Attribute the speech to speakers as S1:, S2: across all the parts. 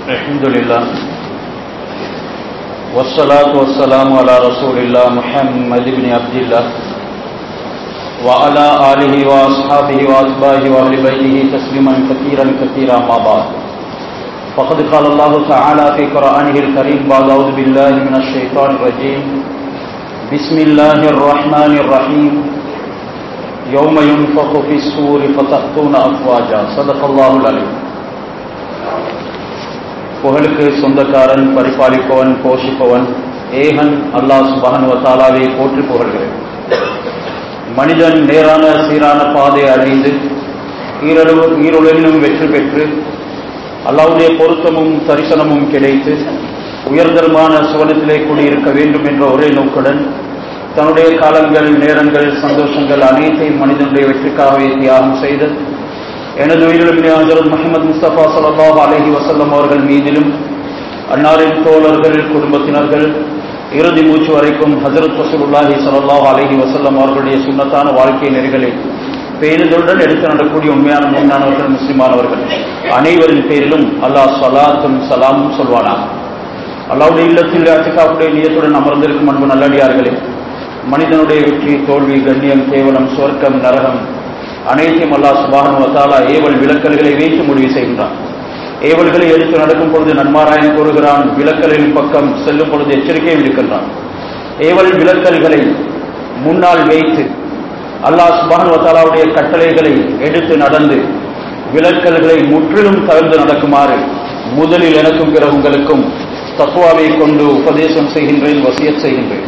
S1: الحمد لله والصلاة والسلام على رسول الله محمد بن عبد الله وعلى آله وأصحابه وأتباعه وأهل بيته تسليما كثيرا كثيرا ما بعد فقد قال الله تعالى في قرآنه الكريم بعد أعوذ بالله من الشيطان الرجيم بسم الله الرحمن الرحيم يوم ينفخ في السور فتأتون أفواجا صدق الله العليم புகழுக்கு சொந்தக்காரன் பரிபாலிப்பவன் போஷிப்பவன் ஏகன் அல்லாஹ் சுபஹன் வத்தாலாவை போற்றி புகழ்கிறேன் மனிதன் நேரான சீரான பாதை அடைந்து ஈரளவு ஈருலகிலும் வெற்றி பெற்று அல்லாவுடைய பொருத்தமும் தரிசனமும் கிடைத்து உயர்தரமான சுவனத்திலே கூடியிருக்க வேண்டும் என்ற ஒரே நோக்குடன் தன்னுடைய காலங்கள் நேரங்கள் சந்தோஷங்கள் அனைத்தையும் மனிதனுடைய வெற்றிக்காகவே தியாகம் செய்து எனது உயிரிழமினே ஹஜரத் முகமது முஸ்தபா சல்லாஹ் அலஹி வசல்லம் அவர்கள் மீதிலும் அன்னாரின் தோழர்கள் குடும்பத்தினர்கள் இறுதி மூச்சு வரைக்கும் ஹசரத் ரசூலுல்லாஹி சல்லாஹ் அலஹி வசல்லம் அவர்களுடைய சுண்ணத்தான வாழ்க்கை நெறிகளை பேருந்துடன் எடுத்து நடக்கூடிய உண்மையான முன்னானவர்கள் முஸ்லிமானவர்கள் அனைவரின் பேரிலும் அல்லாஹ் சலாத்தும் சலாமும் சொல்வானாக அல்லாவுடைய இல்லத்தில் அத்திகாவுடைய நியத்துடன் அமர்ந்திருக்கும் அன்பு நல்லடியார்களே மனிதனுடைய வெற்றி தோல்வி கண்ணியம் கேவலம் சுவர்க்கம் நரகம் அனைத்தையும் அல்லா சுபானு வத்தாலா ஏவல் விளக்கல்களை வைத்து முடிவு செய்கின்றான் ஏவல்களை எடுத்து நடக்கும் பொழுது நன்மாராயன் கூறுகிறான் விளக்கலின் பக்கம் செல்லும் பொழுது எச்சரிக்கை விடுக்கின்றான் ஏவல் விளக்கல்களை முன்னால் வைத்து அல்லாஹ் சுபான் வத்தாலாவுடைய கட்டளைகளை எடுத்து நடந்து விளக்கல்களை முற்றிலும் தவிர்த்து நடக்குமாறு முதலில் எனக்கும் பிற உங்களுக்கும் தத்துவாவை கொண்டு உபதேசம் செய்கின்றேன் வசியத் செய்கின்றேன்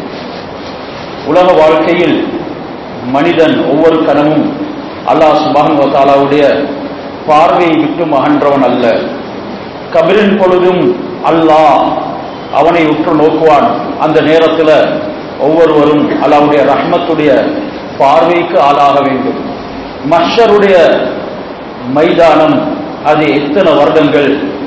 S1: உலக வாழ்க்கையில் மனிதன் ஒவ்வொரு கணமும் அல்லாஹ் சுபான் வத்தாலாவுடைய பார்வையை விட்டு அகன்றவன் அல்ல கபிரின் பொழுதும் அல்லாஹ் அவனை உற்று நோக்குவான் அந்த நேரத்தில் ஒவ்வொருவரும் அல்லாவுடைய ரஹ்மத்துடைய பார்வைக்கு ஆளாக வேண்டும் மஷருடைய மைதானம் அது எத்தனை வருடங்கள்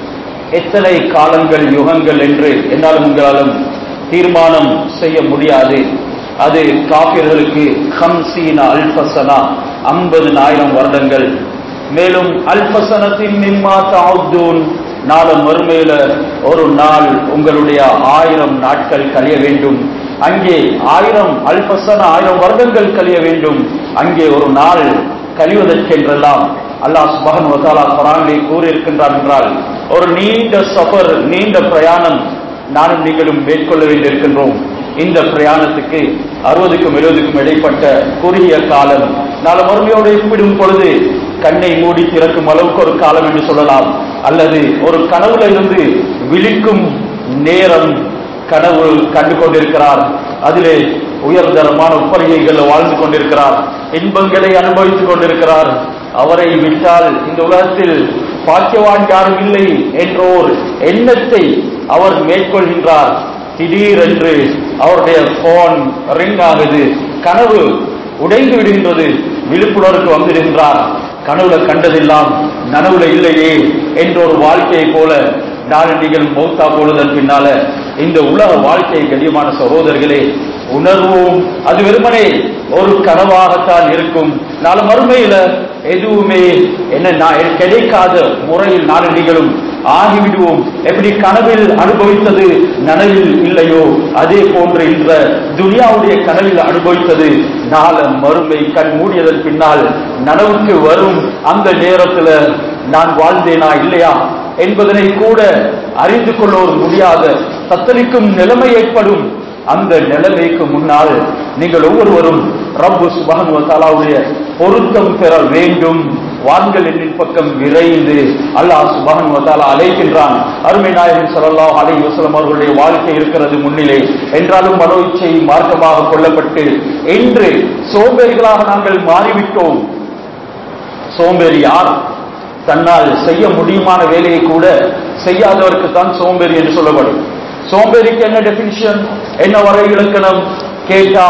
S1: எத்தனை காலங்கள் யுகங்கள் என்று என்னாலும் உங்களாலும் தீர்மானம் செய்ய முடியாது அது காபியர்களுக்கு ஹம்சீன அல்பசனா ஐம்பது ஆயிரம் வருடங்கள் மேலும் அல்பசனத்தின் நிம்மா தாவுத்தூன் நாள மறுமையில ஒரு நாள் உங்களுடைய ஆயிரம் நாட்கள் கழிய வேண்டும் அங்கே ஆயிரம் அல்பசன ஆயிரம் வருடங்கள் கழிய வேண்டும் அங்கே ஒரு நாள் கழிவதற்கென்றெல்லாம் அல்லாஹ் சுபஹன் வசாலா குரானிலே கூறியிருக்கின்றான் என்றால் ஒரு நீண்ட சஃபர் நீண்ட பிரயாணம் நானும் நீங்களும் மேற்கொள்ள வேண்டியிருக்கின்றோம் இந்த பிரயாணத்துக்கு அறுபதுக்கும் எழுபதுக்கும் இடைப்பட்ட குறுகிய காலம் நாளை மறுமையோடு ஒப்பிடும் பொழுது கண்ணை மூடி திறக்கும் அளவுக்கு ஒரு காலம் என்று சொல்லலாம் அல்லது ஒரு கனவுல இருந்து விழிக்கும் நேரம் கனவு கண்டு கொண்டிருக்கிறார் அதிலே உயர்தரமான உப்பரிகைகள் வாழ்ந்து கொண்டிருக்கிறார் இன்பங்களை அனுபவித்துக் கொண்டிருக்கிறார் அவரை விட்டால் இந்த உலகத்தில் பாக்கியவான் யாரும் இல்லை என்றோர் எண்ணத்தை அவர் மேற்கொள்கின்றார் திடீரென்று அவருடைய போன் ரிங் ஆகுது கனவு உடைந்து விடுகின்றது விழிப்புணர்வுக்கு வந்திருக்கின்றார் கனவுல கண்டதெல்லாம் நனவுல இல்லையே என்ற ஒரு வாழ்க்கையை போல நான் நீங்கள் மௌத்தா போனதன் பின்னால இந்த உலக வாழ்க்கை கடியமான சகோதரர்களே உணர்வோம் அது வெறுமனே ஒரு கனவாகத்தான் இருக்கும் நாளை மறுமையில எதுவுமே என்ன கிடைக்காத முறையில் நாளை நீங்களும் ஆகிவிடுவோம் எப்படி கனவில் அனுபவித்தது நனவில் இல்லையோ அதே போன்று இந்த துனியாவுடைய கனவில் அனுபவித்தது நாள மறுமை கண் மூடியதன் பின்னால் நனவுக்கு வரும் அந்த நேரத்துல நான் வாழ்ந்தேனா இல்லையா என்பதனை கூட அறிந்து கொள்ள முடியாத தத்தளிக்கும் நிலைமை ஏற்படும் அந்த நிலைமைக்கு முன்னால் நீங்கள் ஒவ்வொருவரும் ரப்பு சுபகன் தாலாவுடைய பொருத்தம் பெற வேண்டும் வான்கள் என்னின் பக்கம் விரைந்து அல்லாஹ் சுபகன் வத்தாலா அழைக்கின்றான் அருமை நாயகன் சொல்லலாம் அலை வசலம் அவர்களுடைய வாழ்க்கை இருக்கிறது முன்னிலே என்றாலும் மனோ இச்சை மார்க்கமாக கொள்ளப்பட்டு என்று சோம்பேறிகளாக நாங்கள் மாறிவிட்டோம் சோம்பேறி யார் தன்னால் செய்ய முடியுமான வேலையை கூட செய்யாதவருக்கு தான் சோம்பேறி என்று சொல்லப்படும் சோம்பேறிக்கு என்ன டெபினிஷன் என்ன வரை இலக்கணம் கேட்டா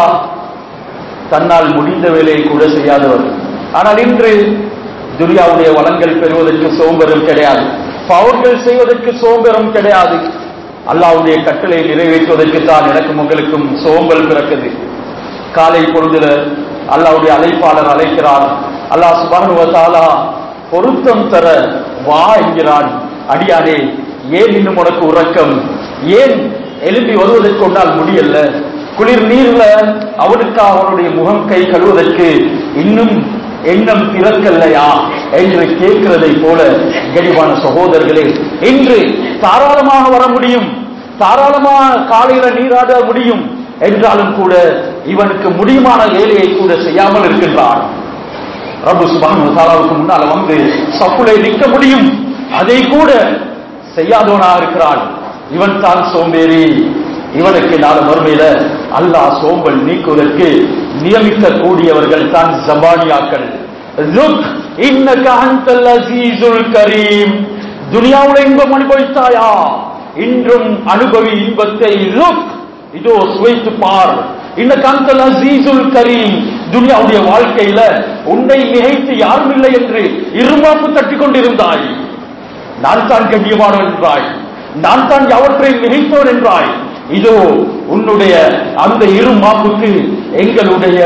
S1: தன்னால் முடிந்த வேலையை கூட செய்யாதவர் ஆனால் இன்று துரியாவுடைய வளங்கள் பெறுவதற்கு சோம்பரம் கிடையாது பவர்கள் செய்வதற்கு சோம்பரம் கிடையாது அல்லாவுடைய கட்டளை நிறைவேற்றுவதற்கு தான் எனக்கும் உங்களுக்கும் சோம்பல் பிறக்குது காலை பொழுதுல அல்லாவுடைய அழைப்பாளர் அழைக்கிறார் அல்லாஹ் சுபானுவத்தாலா பொருத்தம் தர வா என்கிறான் அடியானே ஏன் இன்னும் உனக்கு உறக்கம் ஏன் எழும்பி வருவதற்கு உன்னால் முடியல குளிர் நீர்ல அவனுக்காக அவனுடைய முகம் கை கழுவதற்கு இன்னும் எண்ணம் பிறக்கல்லையா என்று கேட்கிறதை போல கனிவான சகோதரர்களே இன்று தாராளமாக வர முடியும் தாராளமாக காலையில நீராட முடியும் என்றாலும் கூட இவனுக்கு முடியுமான வேலையை கூட செய்யாமல் இருக்கின்றான் ரப்பு சுபான் தாலாவுக்கு முன்னால் வந்து சப்புலை நிற்க முடியும் அதை கூட செய்யாதவனாக இருக்கிறான் இவன் தான் சோம்பேறி இவனுக்கு நாலு மறுமையில அல்லாஹ் சோம்பல் நீக்குவதற்கு நியமிக்க கூடியவர்கள் தான் ஜபானியாக்கள் லுக் இன்னக அன்தல் அசீசுல் கரீம் துனியாவுல இன்பம் அனுபவித்தாயா இன்றும் அனுபவி இன்பத்தை லுக் இதோ சுவைத்து பார் இன்னக்கு அன்தல் அசீசுல் கரீம் துனியாவுடைய வாழ்க்கையில உன்னை மிகைத்து யாரும் இல்லை என்று இருமாப்பு தட்டி கொண்டிருந்தாய் நான் தான் கண்ணியமானவன் என்றாய் நான் தான் எவற்றையும் மிகைத்தவன் என்றாய் இதோ உன்னுடைய அந்த இரு மாப்புக்கு எங்களுடைய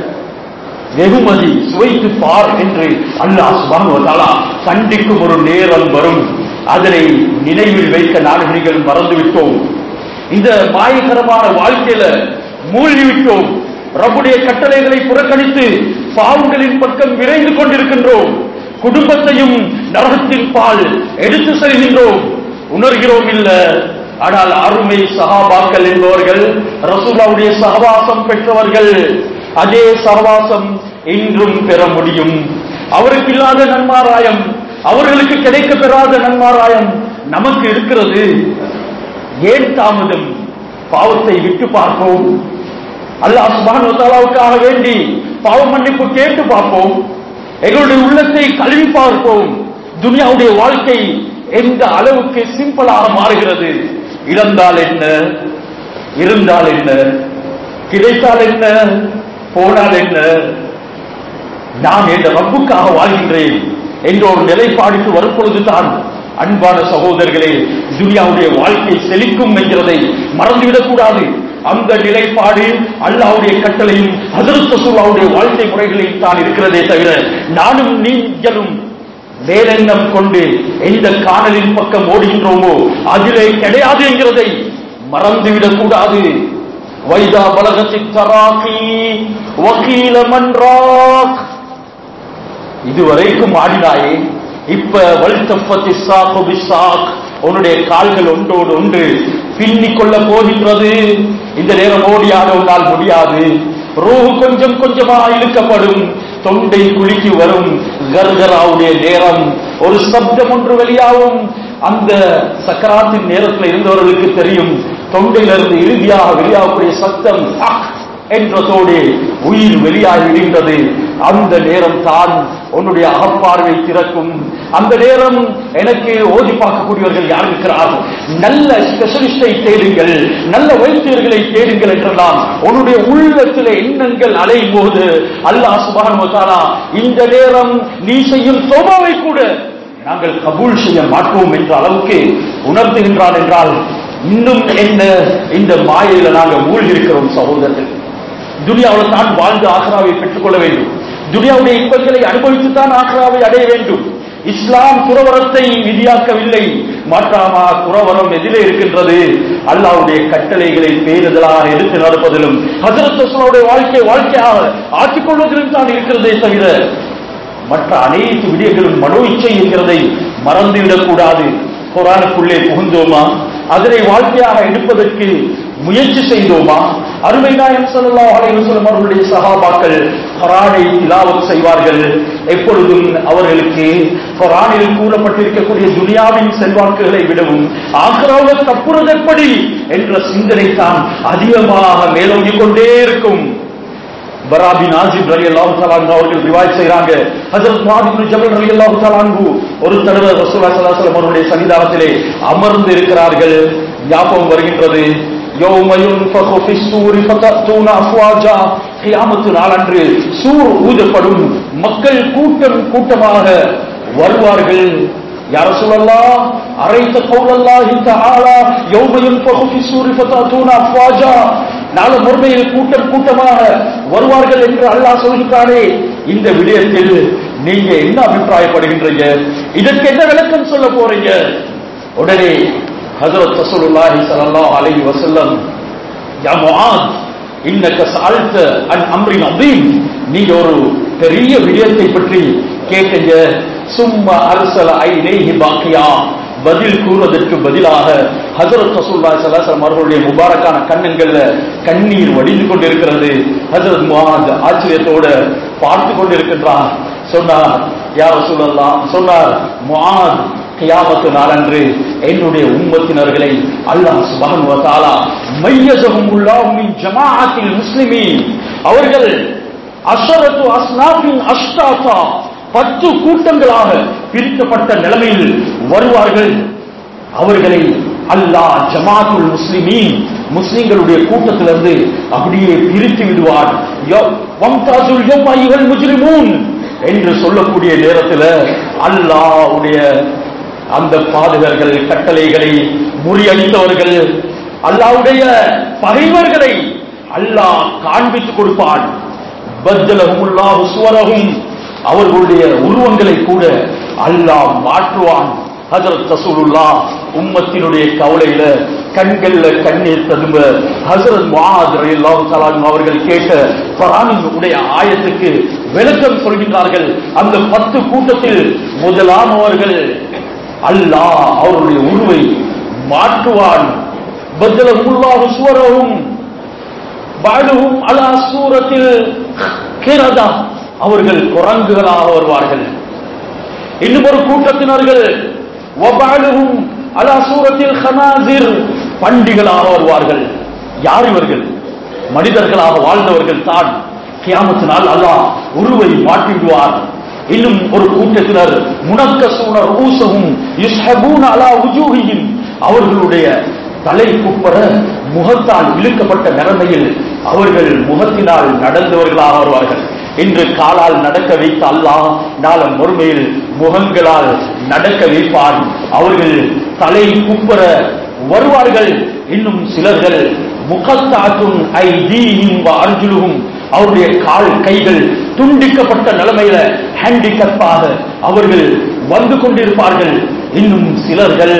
S1: வெகுமதி சுவைத்து பார் என்று அல்லாஹ் சுபானுவதாலா கண்டிக்கும் ஒரு நேரம் வரும் அதனை நினைவில் வைக்க நாடுகள் மறந்துவிட்டோம் இந்த மாயகரமான வாழ்க்கையில மூழ்கிவிட்டோம் ரப்புடைய கட்டளைகளை புறக்கணித்து பாவங்களின் பக்கம் விரைந்து கொண்டிருக்கின்றோம் குடும்பத்தையும் நரகத்தின் பால் எடுத்து செல்கின்றோம் உணர்கிறோம் இல்ல ஆனால் அருமை சகாபாக்கள் என்பவர்கள் ரசூலாவுடைய சகவாசம் பெற்றவர்கள் அதே சகவாசம் இன்றும் பெற முடியும் அவருக்கு இல்லாத நன்மாராயம் அவர்களுக்கு கிடைக்க பெறாத நன்மாராயம் நமக்கு இருக்கிறது ஏன் தாமதம் பாவத்தை விட்டு பார்ப்போம் அல்லாஹ் சுபான் தாலாவுக்காக வேண்டி பாவ மன்னிப்பு கேட்டு பார்ப்போம் எங்களுடைய உள்ளத்தை கழுவி பார்ப்போம் துனியாவுடைய வாழ்க்கை எந்த அளவுக்கு சிம்பிளாக மாறுகிறது இழந்தால் என்ன இருந்தால் என்ன கிடைத்தால் என்ன போனால் என்ன நான் என்ற ரப்புக்காக வாழ்கின்றேன் என்ற ஒரு நிலைப்பாடுக்கு வரும் பொழுதுதான் அன்பான சகோதரர்களே துனியாவுடைய வாழ்க்கை செழிக்கும் என்கிறதை மறந்துவிடக் கூடாது அந்த நிலைப்பாடு அல்லாவுடைய கட்டளையும் அதிர்த்த சூழாவுடைய வாழ்க்கை முறைகளில் தான் இருக்கிறதே தவிர நானும் நீங்களும் வேலெண்ணம் கொண்டு எந்த காணலின் பக்கம் ஓடுகின்றோமோ அதிலே கிடையாது என்கிறதை மறந்துவிடக் கூடாது வைதா பலகத்தின் தராக்கி வக்கீல மன்றாக் இதுவரைக்கும் ஆடினாயே இப்ப வல்தப்பத்தி சாக்கு பிசாக் உன்னுடைய கால்கள் ஒன்றோடு ஒன்று பின்னிக் கொள்ள போகின்றது இந்த நேரம் ஓடியாட உன்னால் முடியாது ரூஹு கொஞ்சம் கொஞ்சமா இழுக்கப்படும் தொண்டை குலுக்கி வரும் கர்கராவுடைய நேரம் ஒரு சப்தம் ஒன்று வெளியாகும் அந்த சக்கராத்தின் நேரத்தில் இருந்தவர்களுக்கு தெரியும் தொண்டையிலிருந்து இறுதியாக வெளியாகக்கூடிய சத்தம் அக் என்றதோடு உயிர் வெளியாகி விடுகின்றது அந்த நேரம் தான் உன்னுடைய அகப்பார்வை திறக்கும் அந்த நேரம் எனக்கு ஓதி பார்க்கக்கூடியவர்கள் யார் இருக்கிறார்கள் நல்ல ஸ்பெஷலிஸ்டை தேடுங்கள் நல்ல வைத்தியர்களை தேடுங்கள் என்றெல்லாம் உன்னுடைய உள்ளத்தில் எண்ணங்கள் அலையும் போது அல்லாஹ் சுபான் இந்த நேரம் நீ செய்யும் சோபாவை கூட நாங்கள் கபூல் செய்ய மாட்டோம் என்ற அளவுக்கு உணர்த்துகின்றான் என்றால் இன்னும் என்ன இந்த மாயையில நாங்கள் மூழ்கி இருக்கிறோம் சகோதரர்கள் துனியாவில் தான் வாழ்ந்து ஆக்ராவை பெற்றுக்கொள்ள வேண்டும் துனியாவுடைய இன்பங்களை அனுபவித்து தான் ஆக்ராவை அடைய வேண்டும் இஸ்லாம் துறவரத்தை விதியாக்கவில்லை மாற்றாமா துறவரம் எதிலே இருக்கின்றது அல்லாவுடைய கட்டளைகளை பேருதலாக எடுத்து நடப்பதிலும் ஹசரத் வாழ்க்கை வாழ்க்கையாக ஆக்கிக் கொள்வதிலும் தான் இருக்கிறதே தவிர மற்ற அனைத்து விடயங்களும் மனோ இச்சை என்கிறதை மறந்துவிடக் கூடாது குரானுக்குள்ளே புகுந்தோமா அதனை வாழ்க்கையாக எடுப்பதற்கு முயற்சி செய்தோமா அருமை நாயம் சல்லா அலைவசலம் அவர்களுடைய சகாபாக்கள் குரானை திலாவத் செய்வார்கள் எப்பொழுதும் அவர்களுக்கு குரானில் கூறப்பட்டிருக்கக்கூடிய துனியாவின் செல்வாக்குகளை விடவும் ஆக்ராவில் தப்புறது எப்படி என்ற சிந்தனை தான் அதிகமாக மேலோங்கிக் கொண்டே இருக்கும் பராபின் ஆசிப் ரலி அல்லாஹு தலான்கு அவர்கள் ரிவாய் செய்கிறாங்க ஹஜரத் மாதிரி ஜபல் ரலி அல்லாஹு தலான்கு ஒரு தடவை ரசூலா சலாசலம் அவருடைய சன்னிதானத்திலே அமர்ந்து இருக்கிறார்கள் ஞாபகம் வருகின்றது யௌமயுன் ஃபகு ஃபிஸ்ஸூரி ஃபதஅத்தூன அஃப்வாஜா கியாமத்து நாளன்று சூர் ஊதப்படும் மக்கள் கூட்டம் கூட்டமாக வருவார்கள் يا رسول الله أريت قول الله تعالى يوم ينفخ في السور فتأتون أفواجا நாளை முறைமையில் கூட்டம் கூட்டமாக வருவார்கள் என்று அல்லாஹ் சொல்கிறாரே இந்த விடயத்தில் நீங்க என்ன அபிப்பிராயப்படுகின்றீங்க இதற்கு என்ன விளக்கம் சொல்ல போறீங்க உடனே ஹஜரத் ரசூலுல்லாஹி ஸல்லல்லாஹு அலைஹி வஸல்லம் யா முஆத் இன்னக சஅல்த அன் அம்ரின் அதீம் நீங்க ஒரு பெரிய விடயத்தை பற்றி கேட்டீங்க சும்மா அர்சல ஐனைஹி பாக்கியா பதில் கூறுவதற்கு பதிலாக ஹஜரத் ரசூலுல்லாஹி ஸல்லல்லாஹு அலைஹி வஸல்லம் அவர்களுடைய முபாரக்கான கண்ணங்கள்ல கண்ணீர் வடிந்து கொண்டிருக்கிறது ஹஜரத் முஆத் ஆச்சரியத்தோட பார்த்து கொண்டிருக்கின்றார் சொன்னார் யா ரசூலல்லாஹ் சொன்னார் முஆத் கியாமத்து நாளன்று என்னுடைய உம்மத்தினர்களை அல்லாஹ் சுபஹன் வதாலா மையசகும் உள்ளாஹு மின் ஜமாஅத்தில் முஸ்லிமீன் அவர்கள் அஷரத்து அஸ்னாஃபின் அஷ்டாஃபா பத்து கூட்டங்களாக பிரிக்கப்பட்ட நிலைமையில் வருவார்கள் அவர்களை அல்லாஹ் ஜமாத்துல் முஸ்லிமீன் முஸ்லிம்களுடைய கூட்டத்திலிருந்து அப்படியே பிரித்து விடுவார் யோ- வம்தாசுல் யௌம அய்யுஹல் முஜ்ரிமூன் என்று சொல்லக்கூடிய நேரத்தில் அல்லாஹ்வுடைய அந்த பாதுகர்கள் கட்டளைகளை முறியடித்தவர்கள் அல்லாஹ்வுடைய பகைவர்களை அல்லாஹ் காண்பித்துக் கொடுப்பான் பத்தலஹுமுல்லாஹு சுவரஹும் அவர்களுடைய உருவங்களை கூட அல்லாஹ் மாற்றுவான் ஹஜரத் ரசூலுல்லாஹ் உம்மத்தினுடைய கவலையில கண்கள்ல கண்ணீர் ததும்ப ஹஜரத் முஆத் ரலியல்லாஹு தஆலா அன்ஹு அவர்கள் கேட்ட குர்ஆனின் உடைய ஆயத்துக்கு விளக்கம் சொல்கின்றார்கள் அந்த பத்து கூட்டத்தில் முதலாமவர்கள் அல்லாஹ் அவருடைய உருவை மாற்றுவான் பத்தலஹுமுல்லாஹு சுவரஹும் பாடுவும் அலா சூரத்தில் கிரதா அவர்கள் குரங்குகளாக வருவார்கள் இன்னும் ஒரு கூட்டத்தினர்கள் வபாலுவும் அலா சூரத்தில் ஹனாசிர் பண்டிகளாக வருவார்கள் யார் இவர்கள் மனிதர்களாக வாழ்ந்தவர்கள் தான் கியாமத்தினால் அல்லாஹ் உருவை மாற்றிவிடுவார் இன்னும் ஒரு கூட்டத்தினர் முனக்கசூனர் ஊசகும் யுஸ்ஹபூன அலா உஜூஹியும் அவர்களுடைய தலை குப்பர முகத்தால் இழுக்கப்பட்ட நிலைமையில் அவர்கள் முகத்தினால் நடந்தவர்களாக வருவார்கள் இன்று காலால் நடக்க வைத்த அல்லாஹ் நாள மறுமையில் முகங்களால் நடக்க வைப்பான் அவர்கள் தலை குப்பர வருவார்கள் இன்னும் சிலர்கள் முகத்தாக்கும் ஐதீஹிம் வ அர்ஜுலுஹும் அவருடைய கால் கைகள் துண்டிக்கப்பட்ட நிலைமையில ஹேண்டிகப்பாக அவர்கள் வந்து கொண்டிருப்பார்கள் இன்னும் சிலர்கள்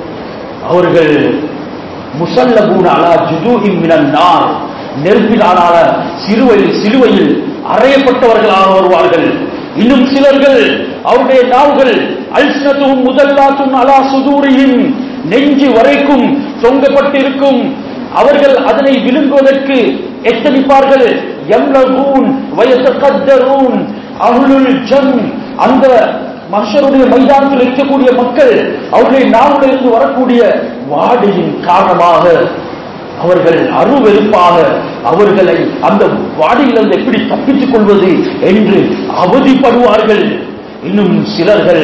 S1: அவர்கள் முசல்லபூன அலா ஜுதூஹிம் மினன் நார் நெருப்பிலான சிறுவையில் சிலுவையில் அறையப்பட்டவர்களாக வருவார்கள் இன்னும் சிலர்கள் அவருடைய நாவுகள் அல்ஸ்னத்தும் முதல்லாத்தும் அலா சுதூரியின் நெஞ்சு வரைக்கும் தொங்கப்பட்டிருக்கும் அவர்கள் அதனை விழுங்குவதற்கு எத்தனிப்பார்கள் எம்லகூன் வயசகத்தரூன் அஹ்லுல் ஜம் அந்த மனுஷருடைய மைதானத்தில் இருக்கக்கூடிய மக்கள் அவருடைய நாவிலிருந்து வரக்கூடிய வாடையின் காரணமாக அவர்கள் அருவெருப்பாக அவர்களை அந்த வாடியிலிருந்து எப்படி தப்பித்துக் கொள்வது என்று அவதிப்படுவார்கள் இன்னும் சிலர்கள்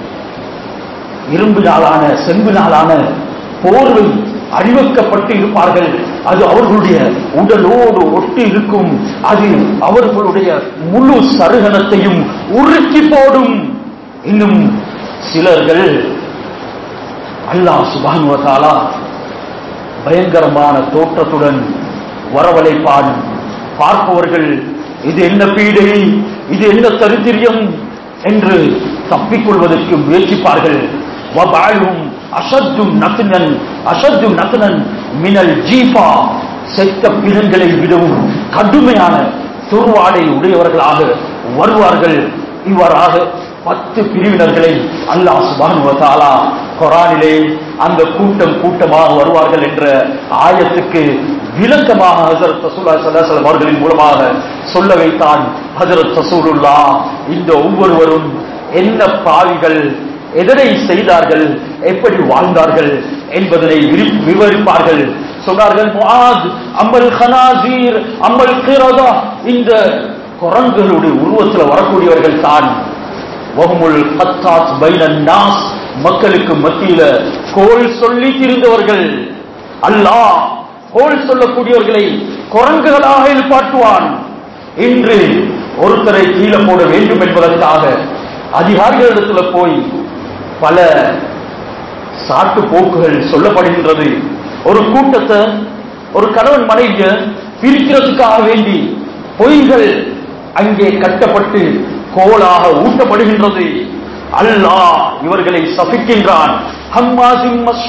S1: இரும்பினாலான செம்பினாலான போர்வை அணிவிக்கப்பட்டு இருப்பார்கள் அது அவர்களுடைய உடலோடு ஒட்டி இருக்கும் அது அவர்களுடைய முழு சருகனத்தையும் உருக்கி போடும் இன்னும் சிலர்கள் அல்லாஹ் சுபானுவதாலா பயங்கரமான தோற்றத்துடன் வரவழைப்பான் பார்ப்பவர்கள் இது என்ன பீடை இது என்ன தரித்திரியம் என்று தப்பிக்கொள்வதற்கு முயற்சிப்பார்கள் வபாலும் அசத்தும் நத்துனன் அசத்தும் நத்துனன் மினல் ஜீஃபா செத்த பிணங்களை விடவும் கடுமையான துர்வாடை உடையவர்களாக வருவார்கள் இவ்வாறாக பத்து பிரிவினர்களை அல்லாஹ் சுபானு வதாலா குரானிலே அந்த கூட்டம் கூட்டமாக வருவார்கள் என்ற ஆயத்துக்கு விளக்கமாக ஹசரத் ரசூல்லா ஸல்லல்லாஹு அவர்களின் மூலமாக சொல்ல வைத்தான் ஹசரத் ரசூலுல்லா இந்த ஒவ்வொருவரும் என்ன பாவிகள் எதனை செய்தார்கள் எப்படி வாழ்ந்தார்கள் என்பதனை விரி- விவரிப்பார்கள் சொன்னார்கள் முஆத் அம்மல் ஹனாசீர் அம்மல் கிரதா இந்த குரங்குகளுடைய உருவத்தில் வரக்கூடியவர்கள் தான் வஹுமுல் கத்தாத் பைனன் நாஸ் மக்களுக்கு மத்தியில கோல் சொல்லி திரிந்தவர்கள் அல்லாஹ் கோல் சொல்லக்கூடியவர்களை குரங்குகளாக எழுப்பாட்டுவான் இன்று ஒருத்தரை கீழே போட வேண்டும் என்பதற்காக அதிகாரிகளிடத்துல போய் பல சாட்டு போக்குகள் சொல்லப்படுகின்றது ஒரு கூட்டத்தை ஒரு கணவன் மனைவிய பிரிக்கிறதுக்காக வேண்டி பொய்கள் அங்கே கட்டப்பட்டு கோலாக ஊட்டப்படுகின்றது அல்லாஹ் இவர்களை சபிக்கின்றான் هماز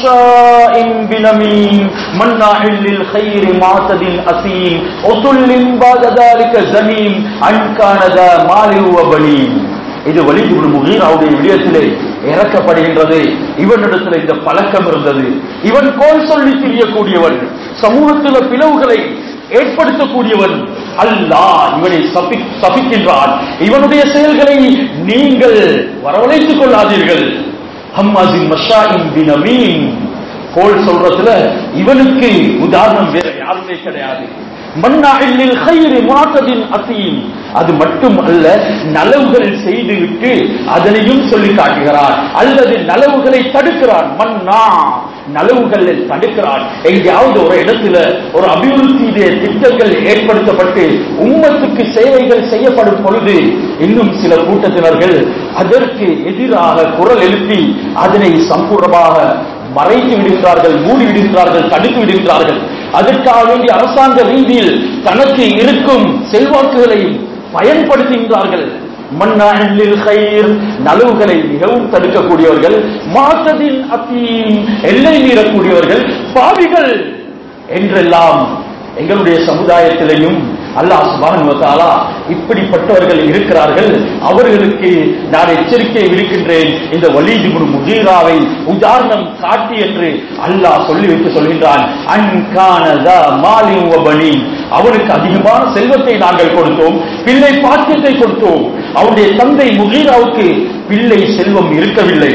S1: مشاء بنميم مناع للخير معتد أثيم عتل بعد ذلك زنيم عن كان ذا مال وبنين இது வலிது முகீராவுடைய விடயத்திலே இறக்கப்படுகின்றது இவனிடத்தில் இந்த பழக்கம் இருந்தது இவன் கோல் சொல்லி திரியக்கூடியவன் சமூகத்தில் பிளவுகளை ஏற்படுத்தக்கூடியவன் அல்லாஹ் இவனை சபி- சபிக்கின்றான் இவனுடைய செயல்களை நீங்கள் வரவழைத்துக் கொள்ளாதீர்கள் ஹம்மாசின் மஷாயின் பினமீன் கோல் சொல்றதுல இவனுக்கு உதாரணம் வேற யாருமே கிடையாது மன்னாஹில் கைரி முனாத்ததின் அசீம் அது மட்டும் அல்ல நலவுகள் செய்துவிட்டு அதனையும் சொல்லி காட்டுகிறான் அல்லது நலவுகளை தடுக்கிறான் மன்னா நலவுகளை தடுக்கிறான் எங்கேயாவது ஒரு இடத்துல ஒரு அபிவிருத்தியுடைய திட்டங்கள் ஏற்படுத்தப்பட்டு உம்மத்துக்கு சேவைகள் செய்யப்படும் பொழுது இன்னும் சில கூட்டத்தினர்கள் அதற்கு எதிராக குரல் எழுப்பி அதனை சம்பூர்ணமாக மறைத்து விடுகிறார்கள் மூடி விடுகிறார்கள் தடுத்து விடுகிறார்கள் அதற்காக வேண்டிய அரசாங்க ரீதியில் தனக்கு இருக்கும் செல்வாக்குகளையும் பயன்படுத்துகின்றார்கள் மன்னாஹில் கைர் நலவுகளை மிகவும் தடுக்கக்கூடியவர்கள் மாசதின் அத்தீம் எல்லை மீறக்கூடியவர்கள் பாவிகள் என்றெல்லாம் எங்களுடைய சமுதாயத்திலையும் அல்லாஹ் சுபான் வதாலா இப்படிப்பட்டவர்கள் இருக்கிறார்கள் அவர்களுக்கு நான் எச்சரிக்கை விடுக்கின்றேன் இந்த வலீது குரு முகீராவை உதாரணம் காட்டி என்று அல்லாஹ் சொல்லிவிட்டு சொல்கின்றான் அன்கானதா மாலி வபனி அவனுக்கு அதிகமான செல்வத்தை நாங்கள் கொடுத்தோம் பிள்ளை பாக்கியத்தை கொடுத்தோம் அவனுடைய தந்தை முகீராவுக்கு பிள்ளை செல்வம் இருக்கவில்லை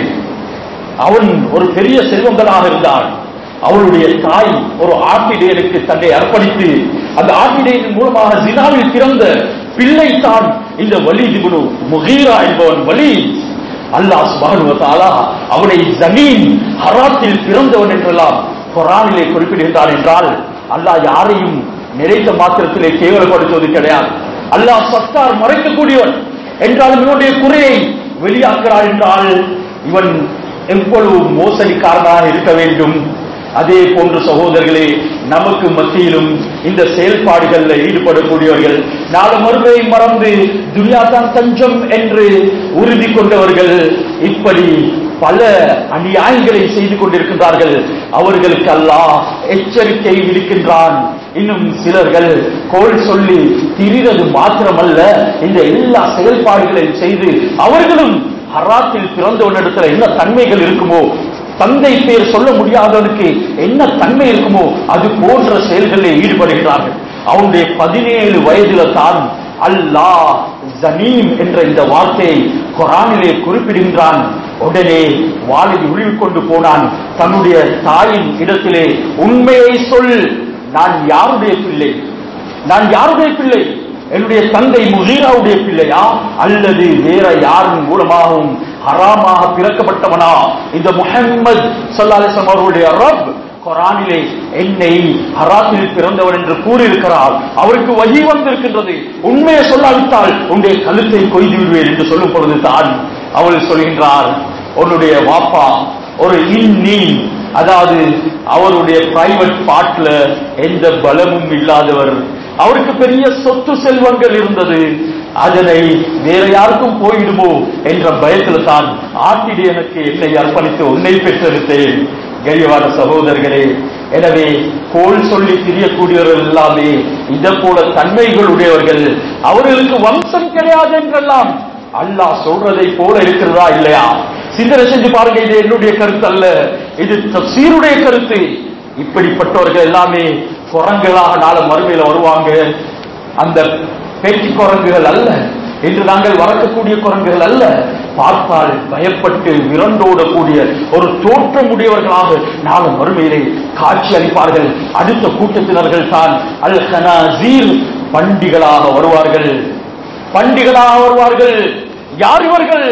S1: அவன் ஒரு பெரிய செல்வங்களாக இருந்தான் அவளுடைய தாய் ஒரு ஆட்டிடையனுக்கு தன்னை அர்ப்பணித்து அந்த ஆட்டிடையின் மூலமாக ஜினாவில் பிறந்த பிள்ளை தான் இந்த வலீது குரு முகீரா என்பவன் வலி அல்லாஹ் சுபானு தாலா அவனை ஜமீன் ஹராத்தில் பிறந்தவன் என்றெல்லாம் குரானிலே குறிப்பிடுகின்றான் என்றால் அல்லாஹ் யாரையும் நினைத்த மாத்திரத்திலே கேவலப்படுத்துவது கிடையாது அல்லாஹ் சத்தார் மறைக்கக்கூடியவன் என்றாலும் இவனுடைய குறையை வெளியாக்குறான் என்றால் இவன் எவ்வளவு மோசடிக்காரனாக இருக்க வேண்டும் அதே போன்று சகோதரர்களே நமக்கு மத்தியிலும் இந்த செயல்பாடுகளில் ஈடுபடக்கூடியவர்கள் நாலு மறுமையை மறந்து துனியா தான் தஞ்சம் என்று உறுதி கொண்டவர்கள் இப்படி பல அநியாயங்களை செய்து கொண்டிருக்கின்றார்கள் அவர்களுக்கு அல்லாஹ் எச்சரிக்கை விடுக்கின்றான் இன்னும் சிலர்கள் கோல் சொல்லி திரிவது மாத்திரமல்ல இந்த எல்லா செயல்பாடுகளையும் செய்து அவர்களும் ஹராத்தில் பிறந்தவனிடத்துல என்ன தன்மைகள் இருக்குமோ தந்தை பேர் சொல்ல முடியாதவனுக்கு என்ன தன்மை இருக்குமோ அது போன்ற செயல்களில் ஈடுபடுகிறார்கள் அவனுடைய பதினேழு வயதில தான் அல்லாஹ் ஜனீம் என்ற இந்த வார்த்தையை குரானிலே குறிப்பிடுகின்றான் உடனே வாலிதி உழுவிக் கொண்டு போனான் தன்னுடைய தாயின் இடத்திலே உண்மையை சொல் நான் யாருடைய பிள்ளை நான் யாருடைய பிள்ளை என்னுடைய தந்தை முகீராவுடைய பிள்ளையா அல்லது வேற யாரின் மூலமாகவும் ஹராமாக பிறக்கப்பட்டவனா இந்த முஹம்மது சல்லாலிசம் அவர்களுடைய ரப் குரானிலே என்னை ஹராத்தில் பிறந்தவர் என்று கூறியிருக்கிறார் அவருக்கு வகி வந்திருக்கின்றது உண்மையை சொல்லாவிட்டால் உன்னுடைய கழுத்தை கொய்து விடுவேன் என்று சொல்லும் பொழுது தான் அவள் சொல்கின்றார் உன்னுடைய வாப்பா ஒரு இன்னீன் அதாவது அவருடைய பிரைவேட் பாட்ல எந்த பலமும் இல்லாதவர் அவருக்கு பெரிய சொத்து செல்வங்கள் இருந்தது அதனை வேற யாருக்கும் போயிடுமோ என்ற பயத்தில் தான் ஆட்டிடு எனக்கு என்னை அர்ப்பணித்து உன்னை பெற்றெடுத்தேன் கரியவான சகோதரர்களே எனவே கோல் சொல்லி திரியக்கூடியவர்கள் எல்லாமே இதை போல தன்மைகள் உடையவர்கள் அவர்களுக்கு வம்சம் கிடையாது என்றெல்லாம் அல்லாஹ் சொல்றதை போல இருக்கிறதா இல்லையா சிந்தனை செஞ்சு பாருங்க இது என்னுடைய கருத்து அல்ல இது தப்சீருடைய கருத்து இப்படிப்பட்டவர்கள் எல்லாமே குரங்குகளாக நாளை மறுமையில வருவாங்க அந்த பேச்சு குரங்குகள் அல்ல இன்று நாங்கள் வளர்க்கக்கூடிய குரங்குகள் அல்ல பார்த்தால் பயப்பட்டு விரண்டோடக்கூடிய ஒரு தோற்றமுடையவர்களாக நாளை மறுமையிலே காட்சி அளிப்பார்கள் அடுத்த கூட்டத்தினர்கள் தான் அல் ஹனாசீர் பண்டிகளாக வருவார்கள் பண்டிகளாக வருவார்கள் யார் இவர்கள்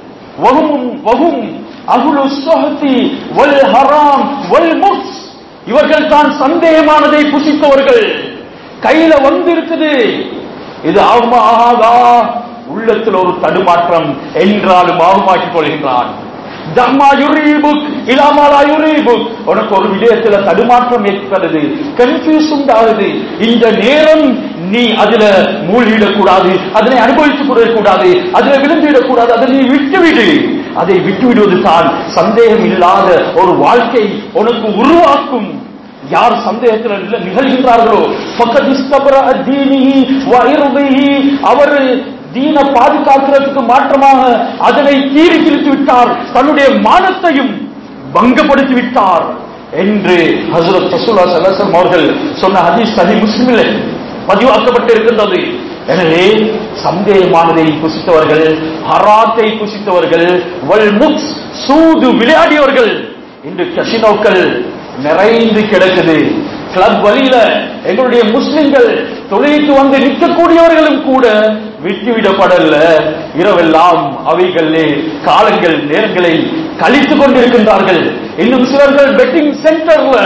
S1: வகும் வகும் அகுலு சொஹத்தி வல் ஹராம் வல் முஸ் இவர்கள் தான் சந்தேகமானதை புசித்தவர்கள் கையில வந்திருக்குது இது ஆகுமா ஆகாதா உள்ளத்தில் ஒரு தடுமாற்றம் என்றாலும் ஆகுமாக்கிக் கொள்கின்றான் தம்மா யுரீபுக் இலாமாலா யுரீபுக் உனக்கு ஒரு விடயத்துல தடுமாற்றம் ஏற்படுது கன்ஃபியூஸ் உண்டாகுது இந்த நேரம் நீ அதுல மூழ்கிடக் கூடாது அதனை அனுபவித்துக் கொள்ள கூடாது அதுல விழுந்துவிடக் கூடாது அதை நீ விட்டுவிடு அதை விட்டுவிடுவது தான் சந்தேகம் இல்லாத ஒரு வாழ்க்கை உனக்கு உருவாக்கும் யார் சந்தேகத்தில் நில- நிகழ்கின்றார்களோ ஃபக்கத் இஸ்தபர தீனிஹி வ இர்திஹி அவர் தீன பாதுகாக்கிறதுக்கு மாற்றமாக அதனை கீறி கிழித்து விட்டார் தன்னுடைய மானத்தையும் பங்கப்படுத்தி விட்டார் என்று ஹசரத் ரசூலா சல்லல்லாஹு அவர்கள் சொன்ன ஹதீஸ் சஹி முஸ்லிமில் பதிவாக்கப்பட்டிருக்கின்றது எனவே சந்தேகமானதை புசித்தவர்கள் ஹராத்தை புசித்தவர்கள் வல் முக்ஸ் சூது விளையாடியவர்கள் இன்று கசினோக்கள் நிறைந்து கிடக்குது கிளப் வழியில எங்களுடைய முஸ்லிம்கள் தொழிலுக்கு வந்து நிற்கக்கூடியவர்களும் கூட விட்டுவிடப்படல இரவெல்லாம் அவைகளிலே காலங்கள் நேரங்களை கழித்துக் கொண்டிருக்கின்றார்கள் இன்னும் சிலர்கள் பெட்டிங் சென்டர்ல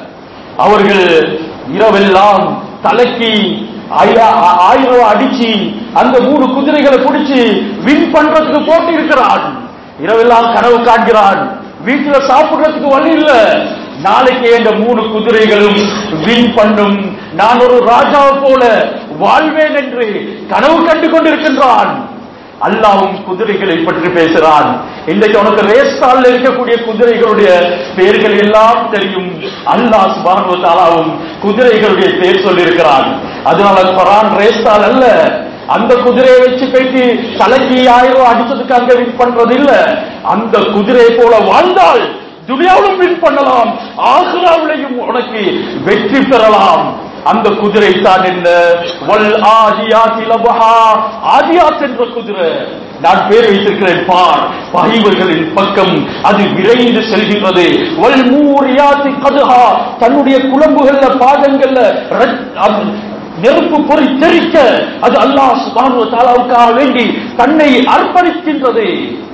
S1: அவர்கள் இரவெல்லாம் தலைக்கு ஆயிரம் ஆயிரம் ரூபாய் அடிச்சு அந்த மூணு குதிரைகளை பிடிச்சு வின் பண்றதுக்கு போட்டு இருக்கிறான் இரவெல்லாம் கனவு காண்கிறான் வீட்டுல சாப்பிடுறதுக்கு வழி இல்ல நாளைக்கு இந்த மூணு குதிரைகளும் வின் பண்ணும் நான் ஒரு ராஜா போல வாழ்வேன் என்று கனவு கண்டு கொண்டிருக்கின்றான் அல்லாவும் குதிரைகளை பற்றி பேசுகிறான் இன்றைக்கு உனக்கு ரேஸ்டால்ல இருக்கக்கூடிய குதிரைகளுடைய பெயர்கள் எல்லாம் தெரியும் அல்லாஹ் சுபானு தாலாவும் குதிரைகளுடைய பேர் சொல்லியிருக்கிறான் அதனால குரான் ரேஸ்டால் அல்ல அந்த குதிரையை வச்சு போயிட்டு தலைக்கு ஆயிரம் ரூபாய் அடிச்சதுக்கு அங்க வின் பண்றது இல்ல அந்த குதிரை போல வாழ்ந்தால் துனியாவிலும் வின் பண்ணலாம் ஆசிராவிலையும் உனக்கு வெற்றி பெறலாம் அந்த குதிரை தான் என்ன வல் ஆதியாத்தி லபஹா ஆதியாத் என்ற குதிரை நான் பேர் வைத்திருக்கிறேன் பார் பகைவர்களின் பக்கம் அது விரைந்து செல்கின்றது வல் மூரியாத்தி கதுஹா தன்னுடைய குழம்புகள்ல பாதங்கள்ல ரத்- அது நெருப்பு பொறி தெரிக்க அது அல்லாஹ் சுபானு தாலாவுக்காக வேண்டி தன்னை அர்ப்பணிக்கின்றது